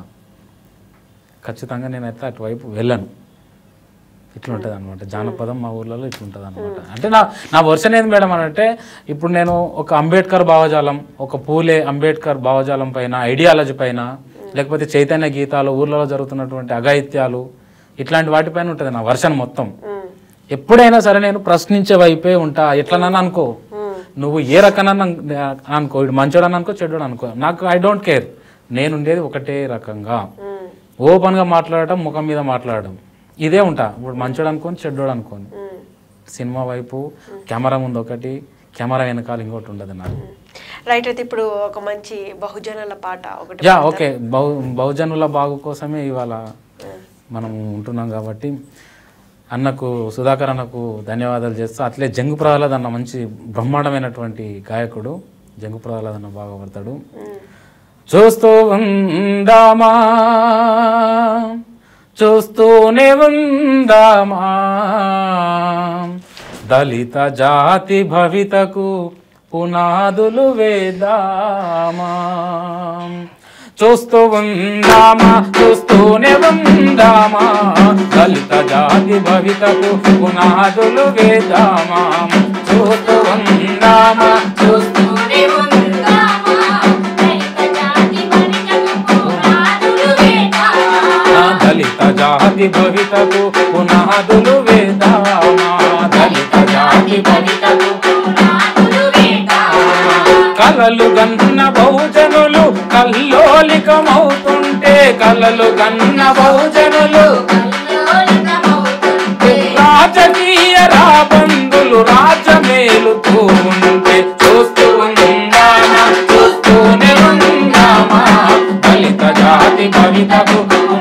ఖచ్చితంగా నేనైతే అటువైపు వెళ్ళను ఇట్లుంటుంది అనమాట జానపదం మా ఊర్లలో ఇట్లుంటుంది అనమాట అంటే నా నా వర్షన్ ఏంది మేడం అని అంటే ఇప్పుడు నేను ఒక అంబేద్కర్ భావజాలం ఒక పూలే అంబేద్కర్ భావజాలం పైన ఐడియాలజీ పైన లేకపోతే చైతన్య గీతాలు ఊర్లలో జరుగుతున్నటువంటి అఘాయిత్యాలు ఇట్లాంటి వాటిపైన ఉంటుంది నా వర్షన్ మొత్తం ఎప్పుడైనా సరే నేను ప్రశ్నించే వైపే ఉంటా ఎట్లనన్నా అనుకో నువ్వు ఏ రకనన్నా అనుకో ఇటు మంచోడని అనుకో చెడ్డోడు అనుకో నాకు ఐ డోంట్ కేర్ నేను ఉండేది ఒకటే రకంగా ఓపెన్గా మాట్లాడటం ముఖం మీద మాట్లాడడం ఇదే ఉంటా ఇప్పుడు మంచోడు అనుకోని చెడ్డోడు అనుకోని సినిమా వైపు కెమెరా ముందు ఒకటి కెమెరా వెనకాల ఇంకోటి ఉండదు నాకు రైట్ అయితే ఇప్పుడు ఒక మంచి బహుజనుల పాట ఒకటి యా ఓకే బహు బహుజనుల బాగు కోసమే ఇవాళ మనం ఉంటున్నాం కాబట్టి అన్నకు సుధాకర్ అన్నకు ధన్యవాదాలు చేస్తూ అట్లే జంగు ప్రహ్లాద్ అన్న మంచి బ్రహ్మాండమైనటువంటి గాయకుడు జంగు ప్రహ్లాద్ అన్న బాగా పడతాడు చూస్తూ ఉందామా చూస్తూనే ఉందామా దళిత జాతి భవితకు పునాదులు వేదామా చూస్తూ ఉందామా చూస్తూనే ఉందామా దళిత జాతి భవితకు పునాదులు వేదామా చూస్తూ ఉందామా చూస్తూ ఆ దళిత జాతి భవితకు పునాదులు వేదామా దళిత జాతి భవితకు కలలు గన్న బహుజనులు కల్లోలికమవుతుంటే కలలు గన్న బహుజనులు రాజకీయ రాబందులు రాజమేలుతూ ఉంటే చూస్తూ ఉందామా చూస్తూనే ఉందామా దళిత జాతి భవితకు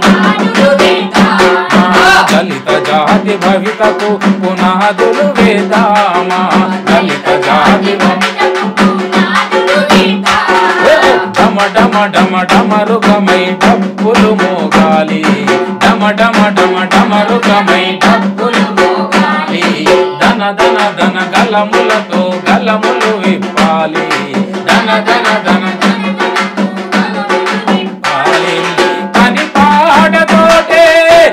దళిత జాతి భవితకు పునాదులు వేదామా దళిత జాతి డమ డమ డమ డమరుగమై డప్పులు మోగాలి డమ డమ డమ డమరుగమై డప్పులు మోగాలి ధన ధన ధన గలములతో గలములు విప్పాలి ధన ధన ధన విప్పాలి. పని పాడతోటే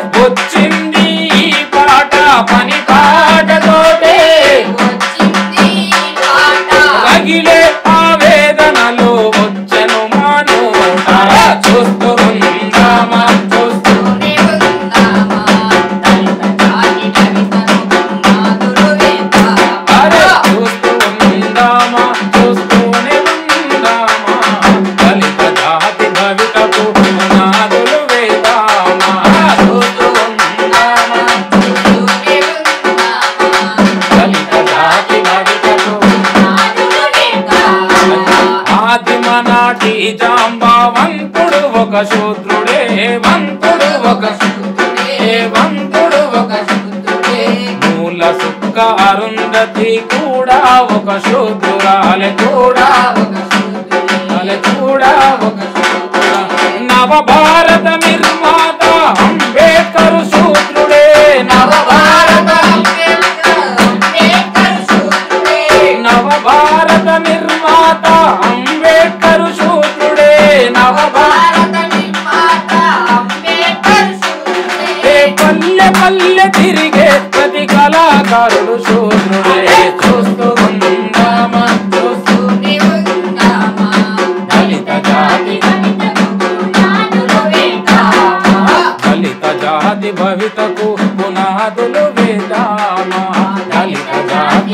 ఆనాటి జాంబావంతుడు ఒక శూద్రుడే వంతుడు ఒక శూద్రుడే వంతుడు ఒక శూద్రుడే మూల సుక్క అరుంధతి కూడా ఒక శూద్రురాలె కూడా ఒక శూద్రురాలె కూడా ఒక శూద్రురా. నవభారత నిర్మాత అంబేద్కర్ శూద్రుడే నవభారత నవభారత నిర్మాత అంబేద్కర్ శూద్రుడే నవభారత ఏ పల్లె పల్లె తిరిగే ప్రతి కళాకారుడు శూద్రుడే చూస్తూ ఉందామా చూస్తూ దళిత జాతి దళిత జాతి భవితకు పునాదులు వేదామా దళిత జాతి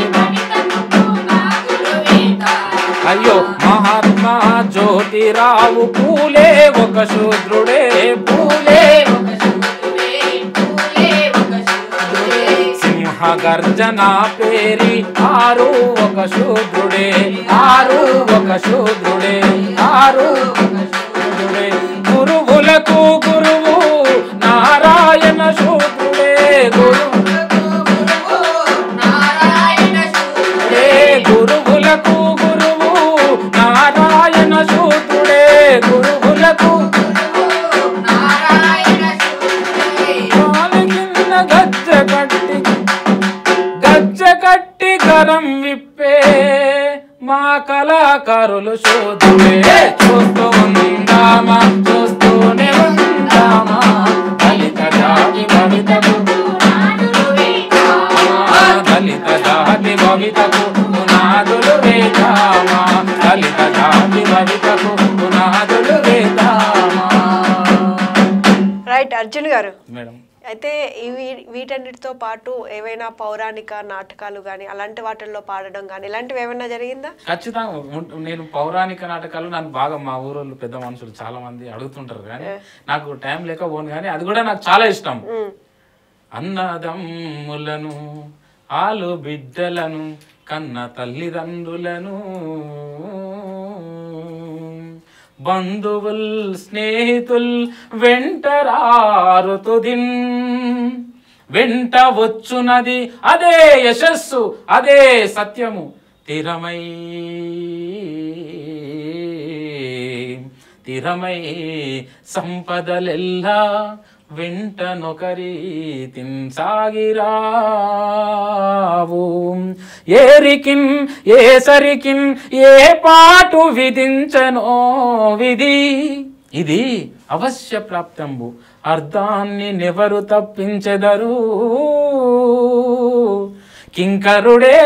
అయ్యో మహాత్మా జ్యోతిరావు పూలే ఒక శూద్రుడే పూలే సింహ గర్జన పేరి ఆరు ఒక శూద్రుడే ఆరు ఒక శూద్రుడే ఆరు ఒక శూద్రుడే గురువులకు గురువు నారాయణ శూద్రుడే గురువు ఏ గురువులకు గురువు నారాయణ శూద్రుడే గురువులకు కాలి కింద గజ్జ కట్టి గజ్జ కట్టి గరం విప్పే మా కళాకారులు శోధుడే చూస్తూ ఉందామా చూస్తూనే ఉందామా దళిత జాతి భవితకు దళిత జాతి భవితకు పునాదులు వేదామా దళిత జాతి భవితకు పునాదులు వేదామా రైట్ అర్జున్ గారు మేడం అయితే ఇవి వీటన్నిటితో పాటు ఏవైనా పౌరాణిక నాటకాలు కానీ అలాంటి వాటిల్లో పాడడం కానీ ఇలాంటివి ఏమైనా జరిగిందా ఖచ్చితంగా ఉం- నేను పౌరాణిక నాటకాలు నన్ను బాగా మా ఊరోళ్ళు పెద్ద మనుషులు చాలా మంది అడుగుతుంటారు కానీ నాకు టైం లేక పోను కానీ అది కూడా నాకు చాలా ఇష్టం ఉమ్, అన్నదమ్ములను ఆలు బిడ్డలను కన్న తల్లిదండ్రులను బంధువుల్ స్నేహితుల్ వెంటరారు తుదిన్ వెంట వచ్చునది అదే యశస్సు అదే సత్యము తిరమై తిరమై సంపదలెల్లా వెంట నొకరి తిన్సాగిరావు ఏరికిన్ ఏసరికిన్ ఏ పాటు విధించనో విధి ఇది అవశ్య ప్రాప్తంబు అర్థాన్ని నెవరు తప్పించెదరు కింకరుడే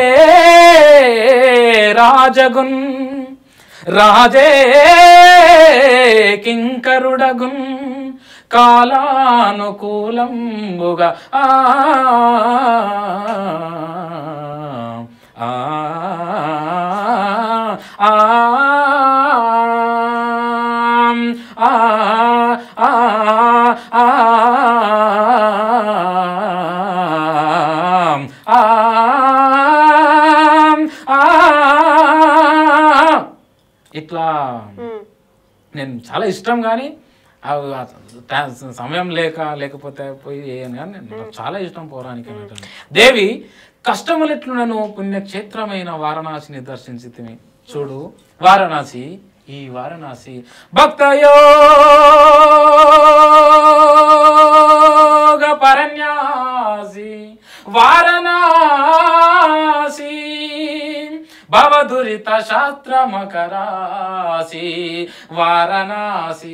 రాజగున్ రాజే కింకరుడగున్ కాలానుకూలంబుగా ఆ ఆ ఆ ఆ ఆ ఇట్లా ఉమ్, నేను చాలా ఇష్టం కానీ ఆ ఆ టా- సమయం లేక లేకపోతే పోయి చేయను కానీ నేను- నాకు చాలా ఇష్టం పౌరాణిక నటన దేవి కష్టములెట్లునను పుణ్యక్షేత్రమైన వారణాసిని దర్శించి చూడు వారణాసి ఈ వారణాసి భక్తయోగ పరన్యాసి వారణాసి భవదురిత శాస్త్రమకరాసి వారణాసి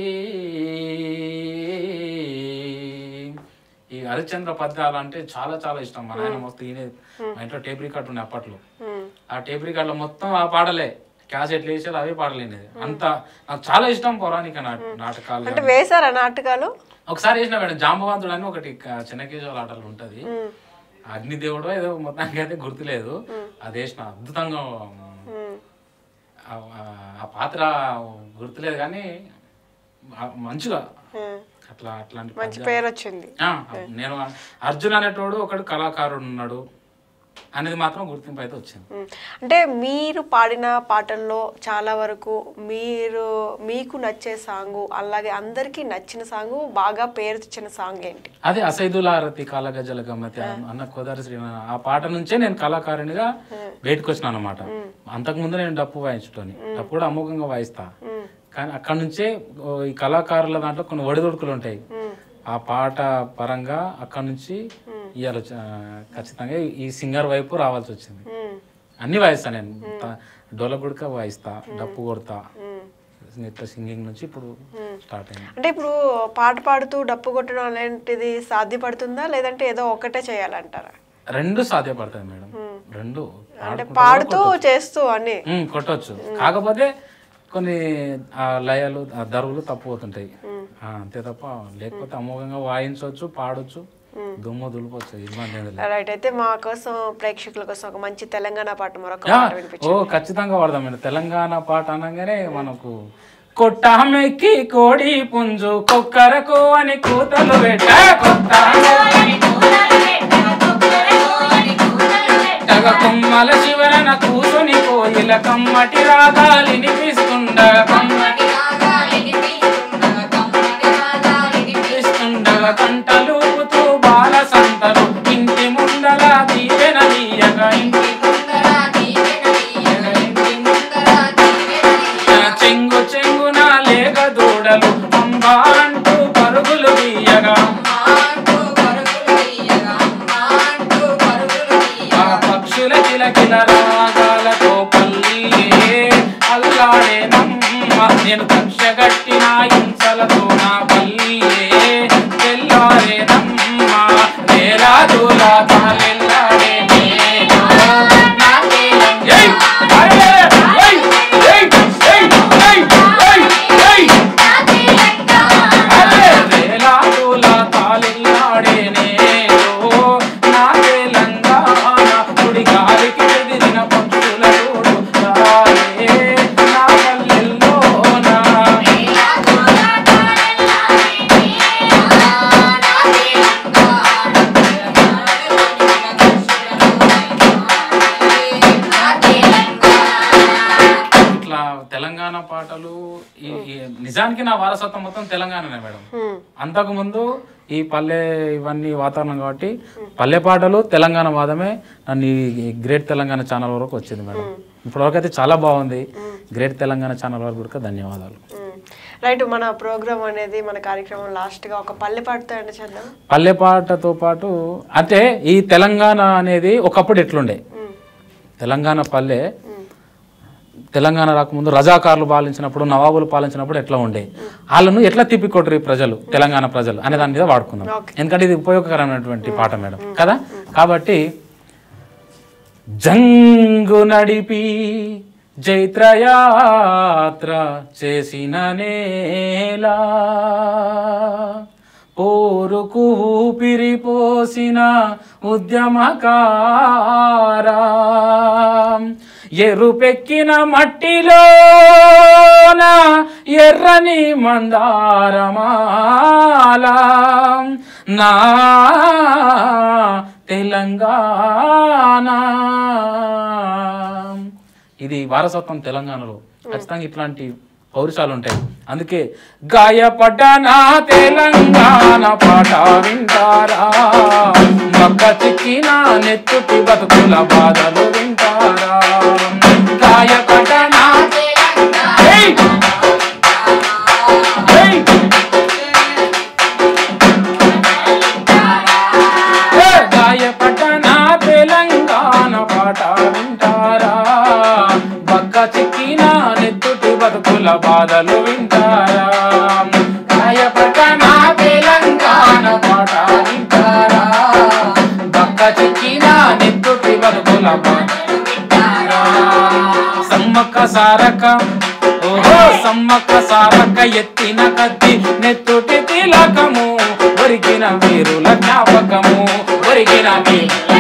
ఈ హరిశ్చంద్ర పద్యాలు అంటే చాలా చాలా ఇష్టం మా నాయన మస్తు ఈయన మా ఇంట్లో టేప్ రికార్డ్ ఉండే అప్పట్లో ఉమ్, ఆ టేప్ రికార్డులో మొత్తం ఆ పాడలే క్యాసెట్లు వేసేది అవే పాడలేనిది అంత నాకు చాలా ఇష్టం పౌరాణిక నాట- నాటకాలు అంటే వేశారా నాటకాలు ఒకసారి వేసిన మేడం జాంబవంతుడు అని ఒకటి క- చిన్నకేశవాల ఆటలు ఉంటది ఉమ్, అగ్నిదేవుడు ఏదో మొత్తానికి అయితే గుర్తులేదు అది వేసిన అద్భుతంగా ఉమ్, ఆ- ఆ- ఆ పాత్ర గుర్తులేదు కానీ ఆ- మంచిగా ఉమ్. అట్లా అట్లాంటి మంచి పేరు వచ్చింది ఆ, నేను అర్జున్ అనేటోడు ఒకడు కళాకారుడు ఉన్నాడు అనేది మాత్రం గుర్తింపు అయితే వచ్చింది ఉమ్. అంటే మీరు పాడిన పాటల్లో చాలా వరకు మీరు మీకు నచ్చే సాంగు అలాగే అందరికీ నచ్చిన సాంగు బాగా పేరు తెచ్చిన సాంగ్ ఏంటి అదే అసైదులారతి కాలగజ్జల గమ్మతి అన్న కోదారి శ్రీనారాయణ ఆ పాట నుంచే నేను కళాకారునిగా బయటకు వచ్చినాను అనమాట అంతకుముందు నేను డప్పు వాయించుటోని డప్పు కూడా అమోఘంగా వాయిస్తా కానీ అక్కడ నుంచే ఓ ఈ కళాకారుల దాంట్లో కొన్ని ఒడిదొడుకులు ఉంటాయి ఆ పాట పరంగా అక్కడ నుంచి ఇవాళ ఖచ్చితంగా ఈ సింగర్ వైపు రావాల్సి వచ్చింది ఉమ్. అన్ని వాయిస్తా నేను త- డోల గుడక వాయిస్తా డప్పు కొడతా ఉమ్. ఇట్లా సింగింగ్ నుంచి ఇప్పుడు స్టార్ట్ అయింది అంటే ఇప్పుడు పాట పాడుతూ డప్పు కొట్టడం అలాంటిది సాధ్యపడుతుందా లేదంటే ఏదో ఒకటే చేయాలంటారా రెండు సాధ్యపడతాయి మేడం రెండు అంటే పాడుకుంటూ పాడుతూ చేస్తూ అన్ని ఉమ్, కొట్టొచ్చు కాకపోతే కొన్ని ఆ లయాలు ఆ దరువులు తప్పిపోతుంటాయి ఆ, అంతే తప్ప లేకపోతే అమోఘంగా వాయించవచ్చు పాడొచ్చు దుమ్ము దులిపొచ్చు ఇబ్బంది ఏం లేదు రైట్ అయితే మా కోసం ప్రేక్షకుల కోసం ఒక మంచి తెలంగాణ పాట మరొక యా, పాట వినిపించు ఓ ఖచ్చితంగా వాడదాం మేడం తెలంగాణ పాట అనగానే మనకు కొట్టామెక్కి కోడి పుంజు కొక్కరకు అని కూతలు పెట్ట కొట్ట కొమ్మల శివరన కూసుని కోయిల కమ్మటి రాగాలినిపిస్తుండగా కమ్మటి వినిపిస్తుండగా కంటలూపుతూ బాల సంతలు ఇంటి ముందర దీవెన నీయగా ఇంటి చెంగు చెంగున లేక దూడలు అంబా అంటూ పరుగులు తీయగా ఆ పక్షుల కిలకిల రాగాలతో పల్లియే అల్లాడే నమ్మ నేను కక్ష కట్టిన హింసలతో నా పల్లియే తెల్లారే నమ్మ నేరాజుల తాలెల్లాడే నేనో నాకే ఏయ్! అరే! ఏయ్! ఏయ్! ఏయ్! ఏయ్! ఏయ్! ఏయ్! అరే! వేలాదుల తాలిల్లాడే నేలో నా తెలంగాణ గుడి గాలికి ఎదిరిన పక్షుల చూడు రాలే నా పల్లెల్లోనా ఇట్లా తెలంగాణ పాటలు ఈ ఈ నిజానికి నా వారసత్వం మొత్తం తెలంగాణనే మేడం ఉమ్. అంతకు ముందు ఈ పల్లె ఇవన్నీ వాతావరణం కాబట్టి పల్లె పాటలు తెలంగాణ వాదమే నన్ను ఈ గ్రేట్ తెలంగాణ ఛానల్ వరకు వచ్చింది మేడం ఇప్పటివరకు అయితే చాలా బాగుంది గ్రేట్ తెలంగాణ ఛానల్ వరకు కూడా ధన్యవాదాలు ఉమ్. రైట్ మన ప్రోగ్రామ్ అనేది మన కార్యక్రమం లాస్ట్ గా ఒక పల్లె పాటతో ఎండ్ చేద్దాం పల్లె పాటతో పాటు అంటే ఈ తెలంగాణ అనేది ఒకప్పుడు ఎట్లుండే ఉమ్. తెలంగాణ పల్లె ఉమ్. తెలంగాణ రాకముందు రజాకారులు పాలించినప్పుడు నవాబులు పాలించినప్పుడు ఎట్లా ఉండే వాళ్ళను ఎట్లా తిప్పికొట్టరు ఈ ప్రజలు తెలంగాణ ప్రజలు అనే దాని మీద వాడుకుందాం Okay. ఎందుకంటే ఇది ఉపయోగకరమైనటువంటి పాట మేడం కదా కాబట్టి జంగు నడిపి జైత్రయాత్ర చేసిన నేలా పోరుకు ఊపిరిపోసిన ఉద్యమకారా ఎరుపెక్కిన మట్టిలోన ఎర్రని మందారమాల నా తెలంగాణ ఇది వారసత్వం తెలంగాణలో ఖచ్చితంగా ఇట్లాంటి పౌరుషాలు ఉంటాయి అందుకే గాయపడ్డ నా తెలంగాణ పాట వింటారా మక్క చిక్కిన నెత్తుటి బతుకుల బాధలు వింటారా గాయపడ్డ నా ఏయ్! ఏయ్! ఏ గాయపడ్డ నా తెలంగాణ పాట వింటారా బక్క చిక్కిన నెత్తుటి బతుకుల బాధలు వింటారా గాయపడ్డ నా తెలంగాణ పాట వింటారా బక్క చిక్కిన నెత్తుటి బతుకుల బాధలు వింటారా సమ్మక్క సారక ఓహో సమ్మక్క సారక్క ఎత్తిన కత్తి నెత్తుటి తిలకము ఒరిగిన వీరుల జ్ఞాపకము ఒరిగిన వీరుల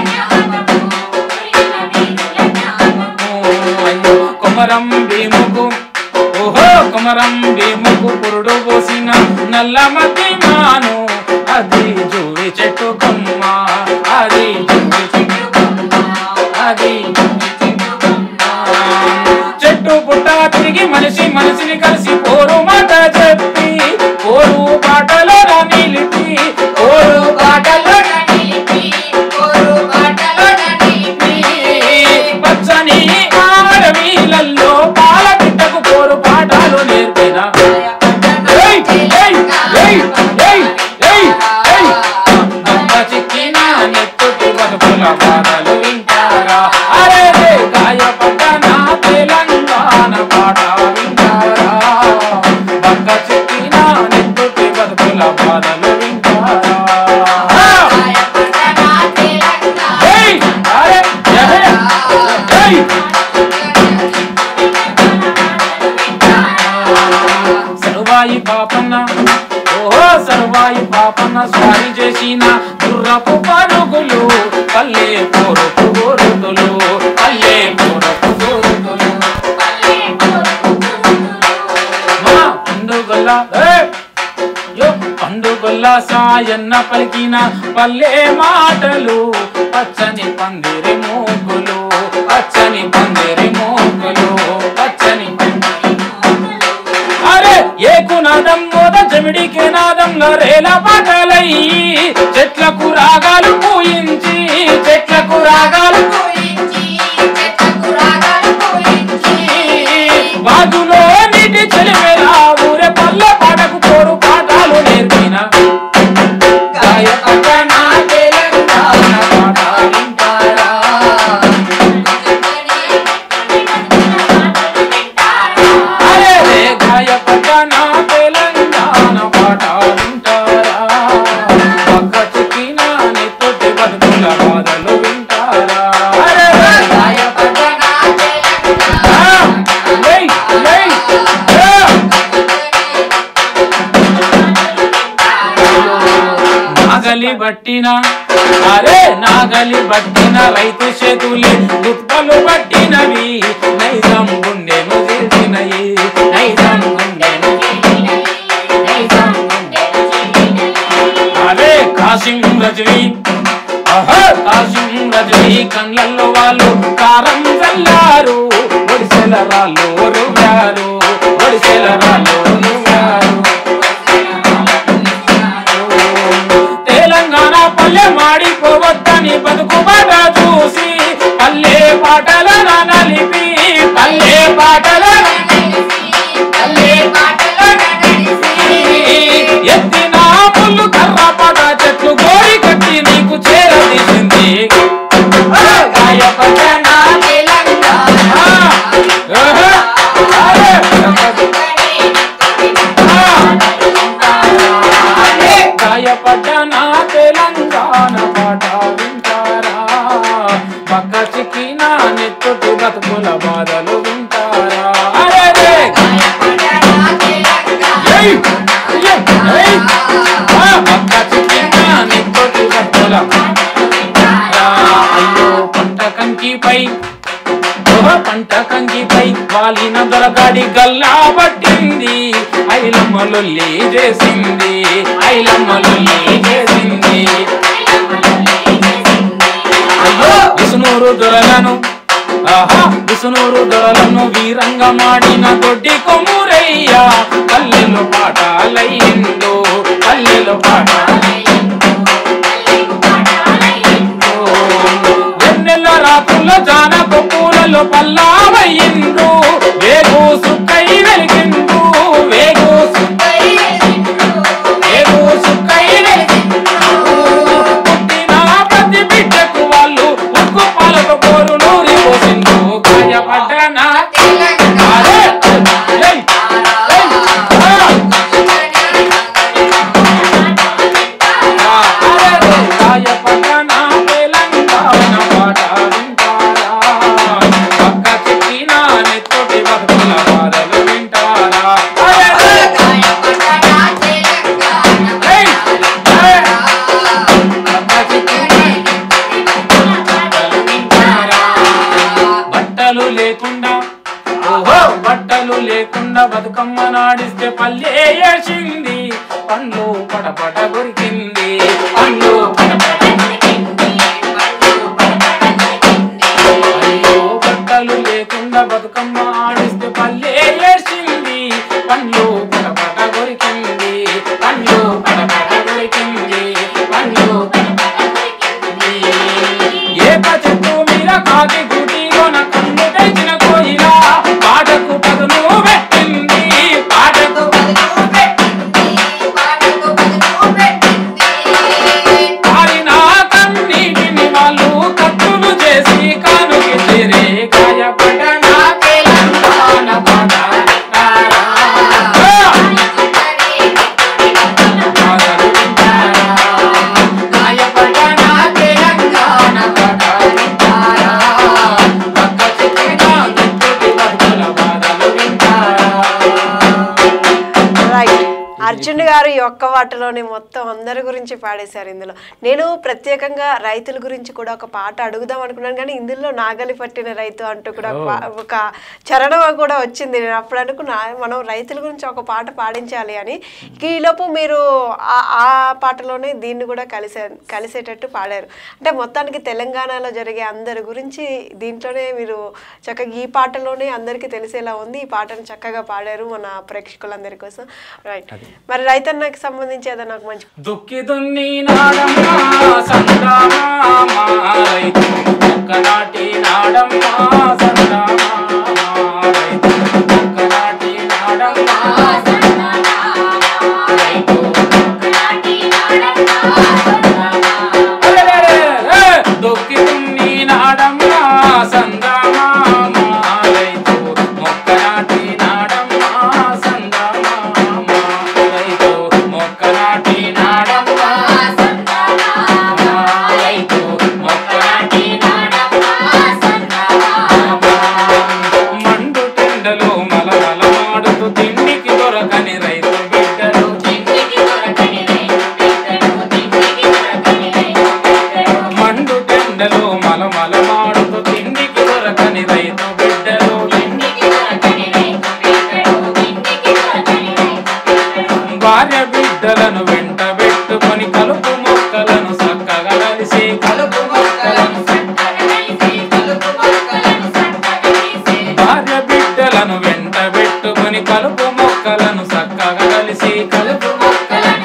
అయ్యో కొమరం భీముకు ఓహో కొమరం భీముకు పురుడు పోసిన నల్ల మతి మాను అది జూవి చెట్టు కొమ్మ అది జూవి చెట్టు కొమ్మ చేసిన గుర్రపు పరుగులు పల్లె పొరుపు గొరుతులు పల్లె పొరుపు గొరుతులు మా పండుగల ఏ! యో పండుగల సాయన్న పలికిన పల్లె మాటలు పచ్చని పందిరి మోగులు పచ్చని పందిరి మోగులు పచ్చని పందిరి అరే ఏకు నాదం మోద చెమిడికి నాదంలో రేల పాటలయ్యి చెట్లకు రాగాలు పూయించి చెట్లకు రాగాలు వాజులో నీటి చెలిమెలా ఊరే పల్లె పాటకు పోరు పాఠాలు నేర్పిన గాయపడ్డ నా తెలంగాణ పాట వింటారా? అరే రే గాయపడ్డ నా తెలంగాణ పాట వింటారా? పక్క చిక్కిన నీ తోటి బతుకుల బాధలు వింటారా? అరే రే గాయపడ్డ నా ఆ! లేయ్, లేయ్, ఆ! నాగలి బట్టిన అరే నాగలి బట్టిన రైతు చేతులే గుప్పలు పట్టినవి నైజం గుండెను చేసినయి నైజం గుండెను నైజం గుండెను అరే కాసిం రజవి ఆహా, కాసిం రజవి కళ్ళల్లో వాళ్ళు కారం చల్లారు ఒడిసెల రాళ్ళు రువ్వారు ఒడిసెల రాళ్ళు రువ్వారు తెలంగాణ పల్లె మాడిపోవద్దని బతుకు బాట చూసి పల్లె పాటల నలిపి పల్లె పాటల ఎత్తిన పుల్లు కర్ర పద చెట్లు గోరి కట్టి నీకు చేరదీసింది ఆ, గాయపడ్డ నా తెలంగాణ. ఆహా, అరే, అరే, గాయపడ్డ నా తెలంగాణ పాట వింటారా పక్క చిక్కిన నెత్తుటి బతుకుల బాధలు వింటారా అరే రే ఏయ్! ఏయ్! ఏయ్! ఆ, పక్క చిక్కిన నెత్తుటి బతుకుల ఆ, అయ్యో పంట కంకిపై ఓహో పంట కంకిపై వాలిన దొరగాడి గల్లా పట్టింది ఐలమ్మ లొల్లి చేసింది ఐలమ్మ లొల్లి చేసింది అయ్యో విష్ణూరు దొరలను ఆహా విష్ణూరు దొరలను వీరంగా మాడిన దొడ్డి కొమురయ్య పల్లెలో పాటాలయ్యిందో పల్లెలో పాటాలయ్యిందో వెన్నెల రాత్రుల జానకు పూలలో పల్లావయ్యిండు వేగు సుక్కై వెలిగిండు వేగు సుక్కై వేగు సుక్కై వెలిగిండు పుట్టిన ప్రతి బిడ్డకు వాళ్ళు ఉక్కు పాలకు కోరు నూరి పోసిండు గాయపడ్డ నా అరే, ఏయ్, ఏయ్, ఆ. గాయపడ్డ నా తెలంగాణ పాట వింటారా పక్క చెక్కిన నెత్తోటి బతుకుల బాధలు వింటారా అరే, ఏయ్, అరే, పక్క చెక్కిన వింటారా? బట్టలు లేకుండా ఓహో బట్టలు లేకుండా బతుకమ్మ నాడిస్తే పల్లె ఏసింది పండ్లు పటపట కొరికింది పండ్లు పటపట కొరికింది. అయ్యో బట్టలు లేకుండా బతుకమ్మ ఆడిస్తే పల్లె ఏసింది పండ్లు పటపట కొరికింది పండ్లు పటపట కొరికింది పండ్లు పటపట కొరికింది. ఏక చెట్టు మీద కాకి గుడిలోన కన్ను తెచ్చిన కోయిల పాటకు పదును పెట్టింది పాటకు పారిన ఒక్క పాటలోనే మొత్తం అందరి గురించి పాడేశారు ఇందులో నేను ప్రత్యేకంగా రైతుల గురించి కూడా ఒక పాట అడుగుదాం అనుకున్నాను కానీ ఇందులో నాగలి పట్టిన రైతు అంటూ కూడా ఒక పా- ఒక చరణం కూడా వచ్చింది నేను అప్పుడు అనుకున్నా మనం రైతుల గురించి ఒక పాట పాడించాలి అని ఇక ఈలోపు మీరు ఆ- ఆ పాటలోనే దీన్ని కూడా కలిసే కలిసేటట్టు పాడారు అంటే మొత్తానికి తెలంగాణలో జరిగే అందరి గురించి దీంట్లోనే మీరు చక్కగా ఈ పాటలోనే అందరికీ తెలిసేలా ఉంది ఈ పాటను చక్కగా పాడారు మన ప్రేక్షకులందరి కోసం రైట్ మరి రైతన్నకి సంబంధించి ఏదో నాకు మంచి దుక్కి దున్ని నాడమ్మా సందామా రైతు ఒక్కనాటి నాడమ్మా సందామా రైతు ఒక్కనాటి నాడమ్మా రైతు అరెరెరెరె! దుక్కి దున్ని నాడమ్మా సందామా రైతు మొక్కనాటి నాడమ్మా సందామా రైతు మొక్కనాటి నాడమ్మా రైతు మొక్కనాటి మండు టెండలు మలమల మాడుతూ తిండికి దొరకని రైతు బిడ్డలు మండు టెండలు మలమల మాడుతూ తిండికి దొరకని రైతు బిడ్డలు భార్య బిడ్డలను వెంట పెట్టుకొని కలుపు మొక్కలను చక్కగా కలిసి కలుపు మొక్కలను భార్య బిడ్డలను వెంట పెట్టుకొని కలుపు మొక్కలను చక్కగా కలిసి కలుపు మొక్కలను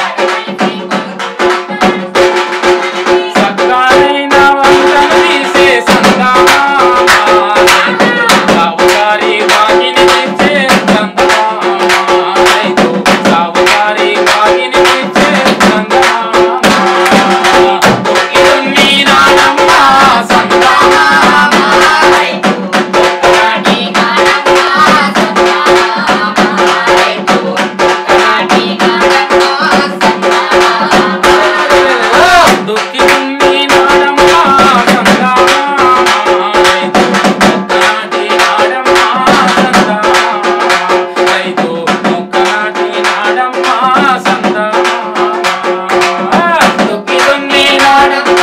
సక్కారైన వంటను తీసే సందామా సావుకారి బాగిని తీర్చే సందామా రైతు సావుకారి బాగిని తీర్చే సందామా ఒక్కి దున్ని నానమ్మ సందామా దుక్కి దున్ని నాడమ్మ సందామా రైతు ఒక్కనాటి నాడమ్మ సందామా రైతు ఒక్కనాటి నాడమ్మ సందామా దుక్కి దున్ని నాడమ్మ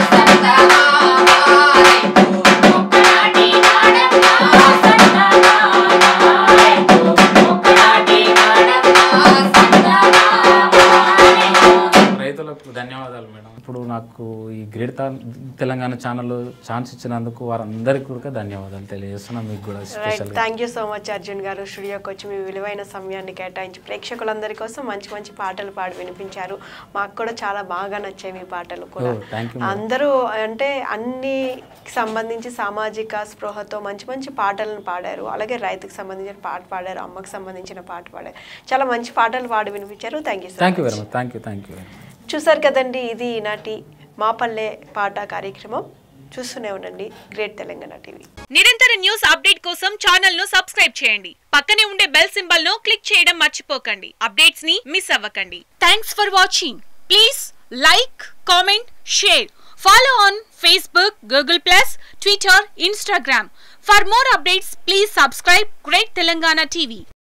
రైతులకు ధన్యవాదాలు మేడం ఇప్పుడు నాకు ఈ గ్రేట్ తా- తెలంగాణ ఛానల్ ఛాన్స్ ఇచ్చినందుకు వారందరికీ కూడా ధన్యవాదాలు తెలియజేస్తున్నా మీకు కూడా right special thank you so much Arjun గారు స్టూడియోకి వచ్చి మీ విలువైన సమయాన్ని కేటాయించి ప్రేక్షకులందరి కోసం మంచి మంచి పాటలు పాడి వినిపించారు మాకు కూడా చాలా బాగా నచ్చాయి మీ పాటలు కూడా Oh, thank you, అందరూ అంటే అన్ని సంబంధించి సామాజిక స్పృహతో మంచి మంచి పాటలను పాడారు అలాగే రైతుకు సంబంధించిన పాట పాడారు అమ్మకు సంబంధించిన పాట పాడారు చాలా మంచి పాటలు పాడి వినిపించారు thank you so thank you very much thank you thank you very much చూసారు కదండి ఇది ఈనాటి మా పల్లె పాట కార్యక్రమం చూస్తూనే ఉండండి గ్రేట్ తెలంగాణ టీవీ నిరంతర న్యూస్ అప్డేట్ కోసం ఛానల్ ను సబ్స్క్రైబ్ చేయండి పక్కనే ఉండే బెల్ సింబల్ ను క్లిక్ చేయడం మర్చిపోకండి అప్డేట్స్ ని మిస్ అవ్వకండి thanks for watching please like comment share follow on Facebook Google plus Twitter Instagram for more updates please subscribe great Telangana TV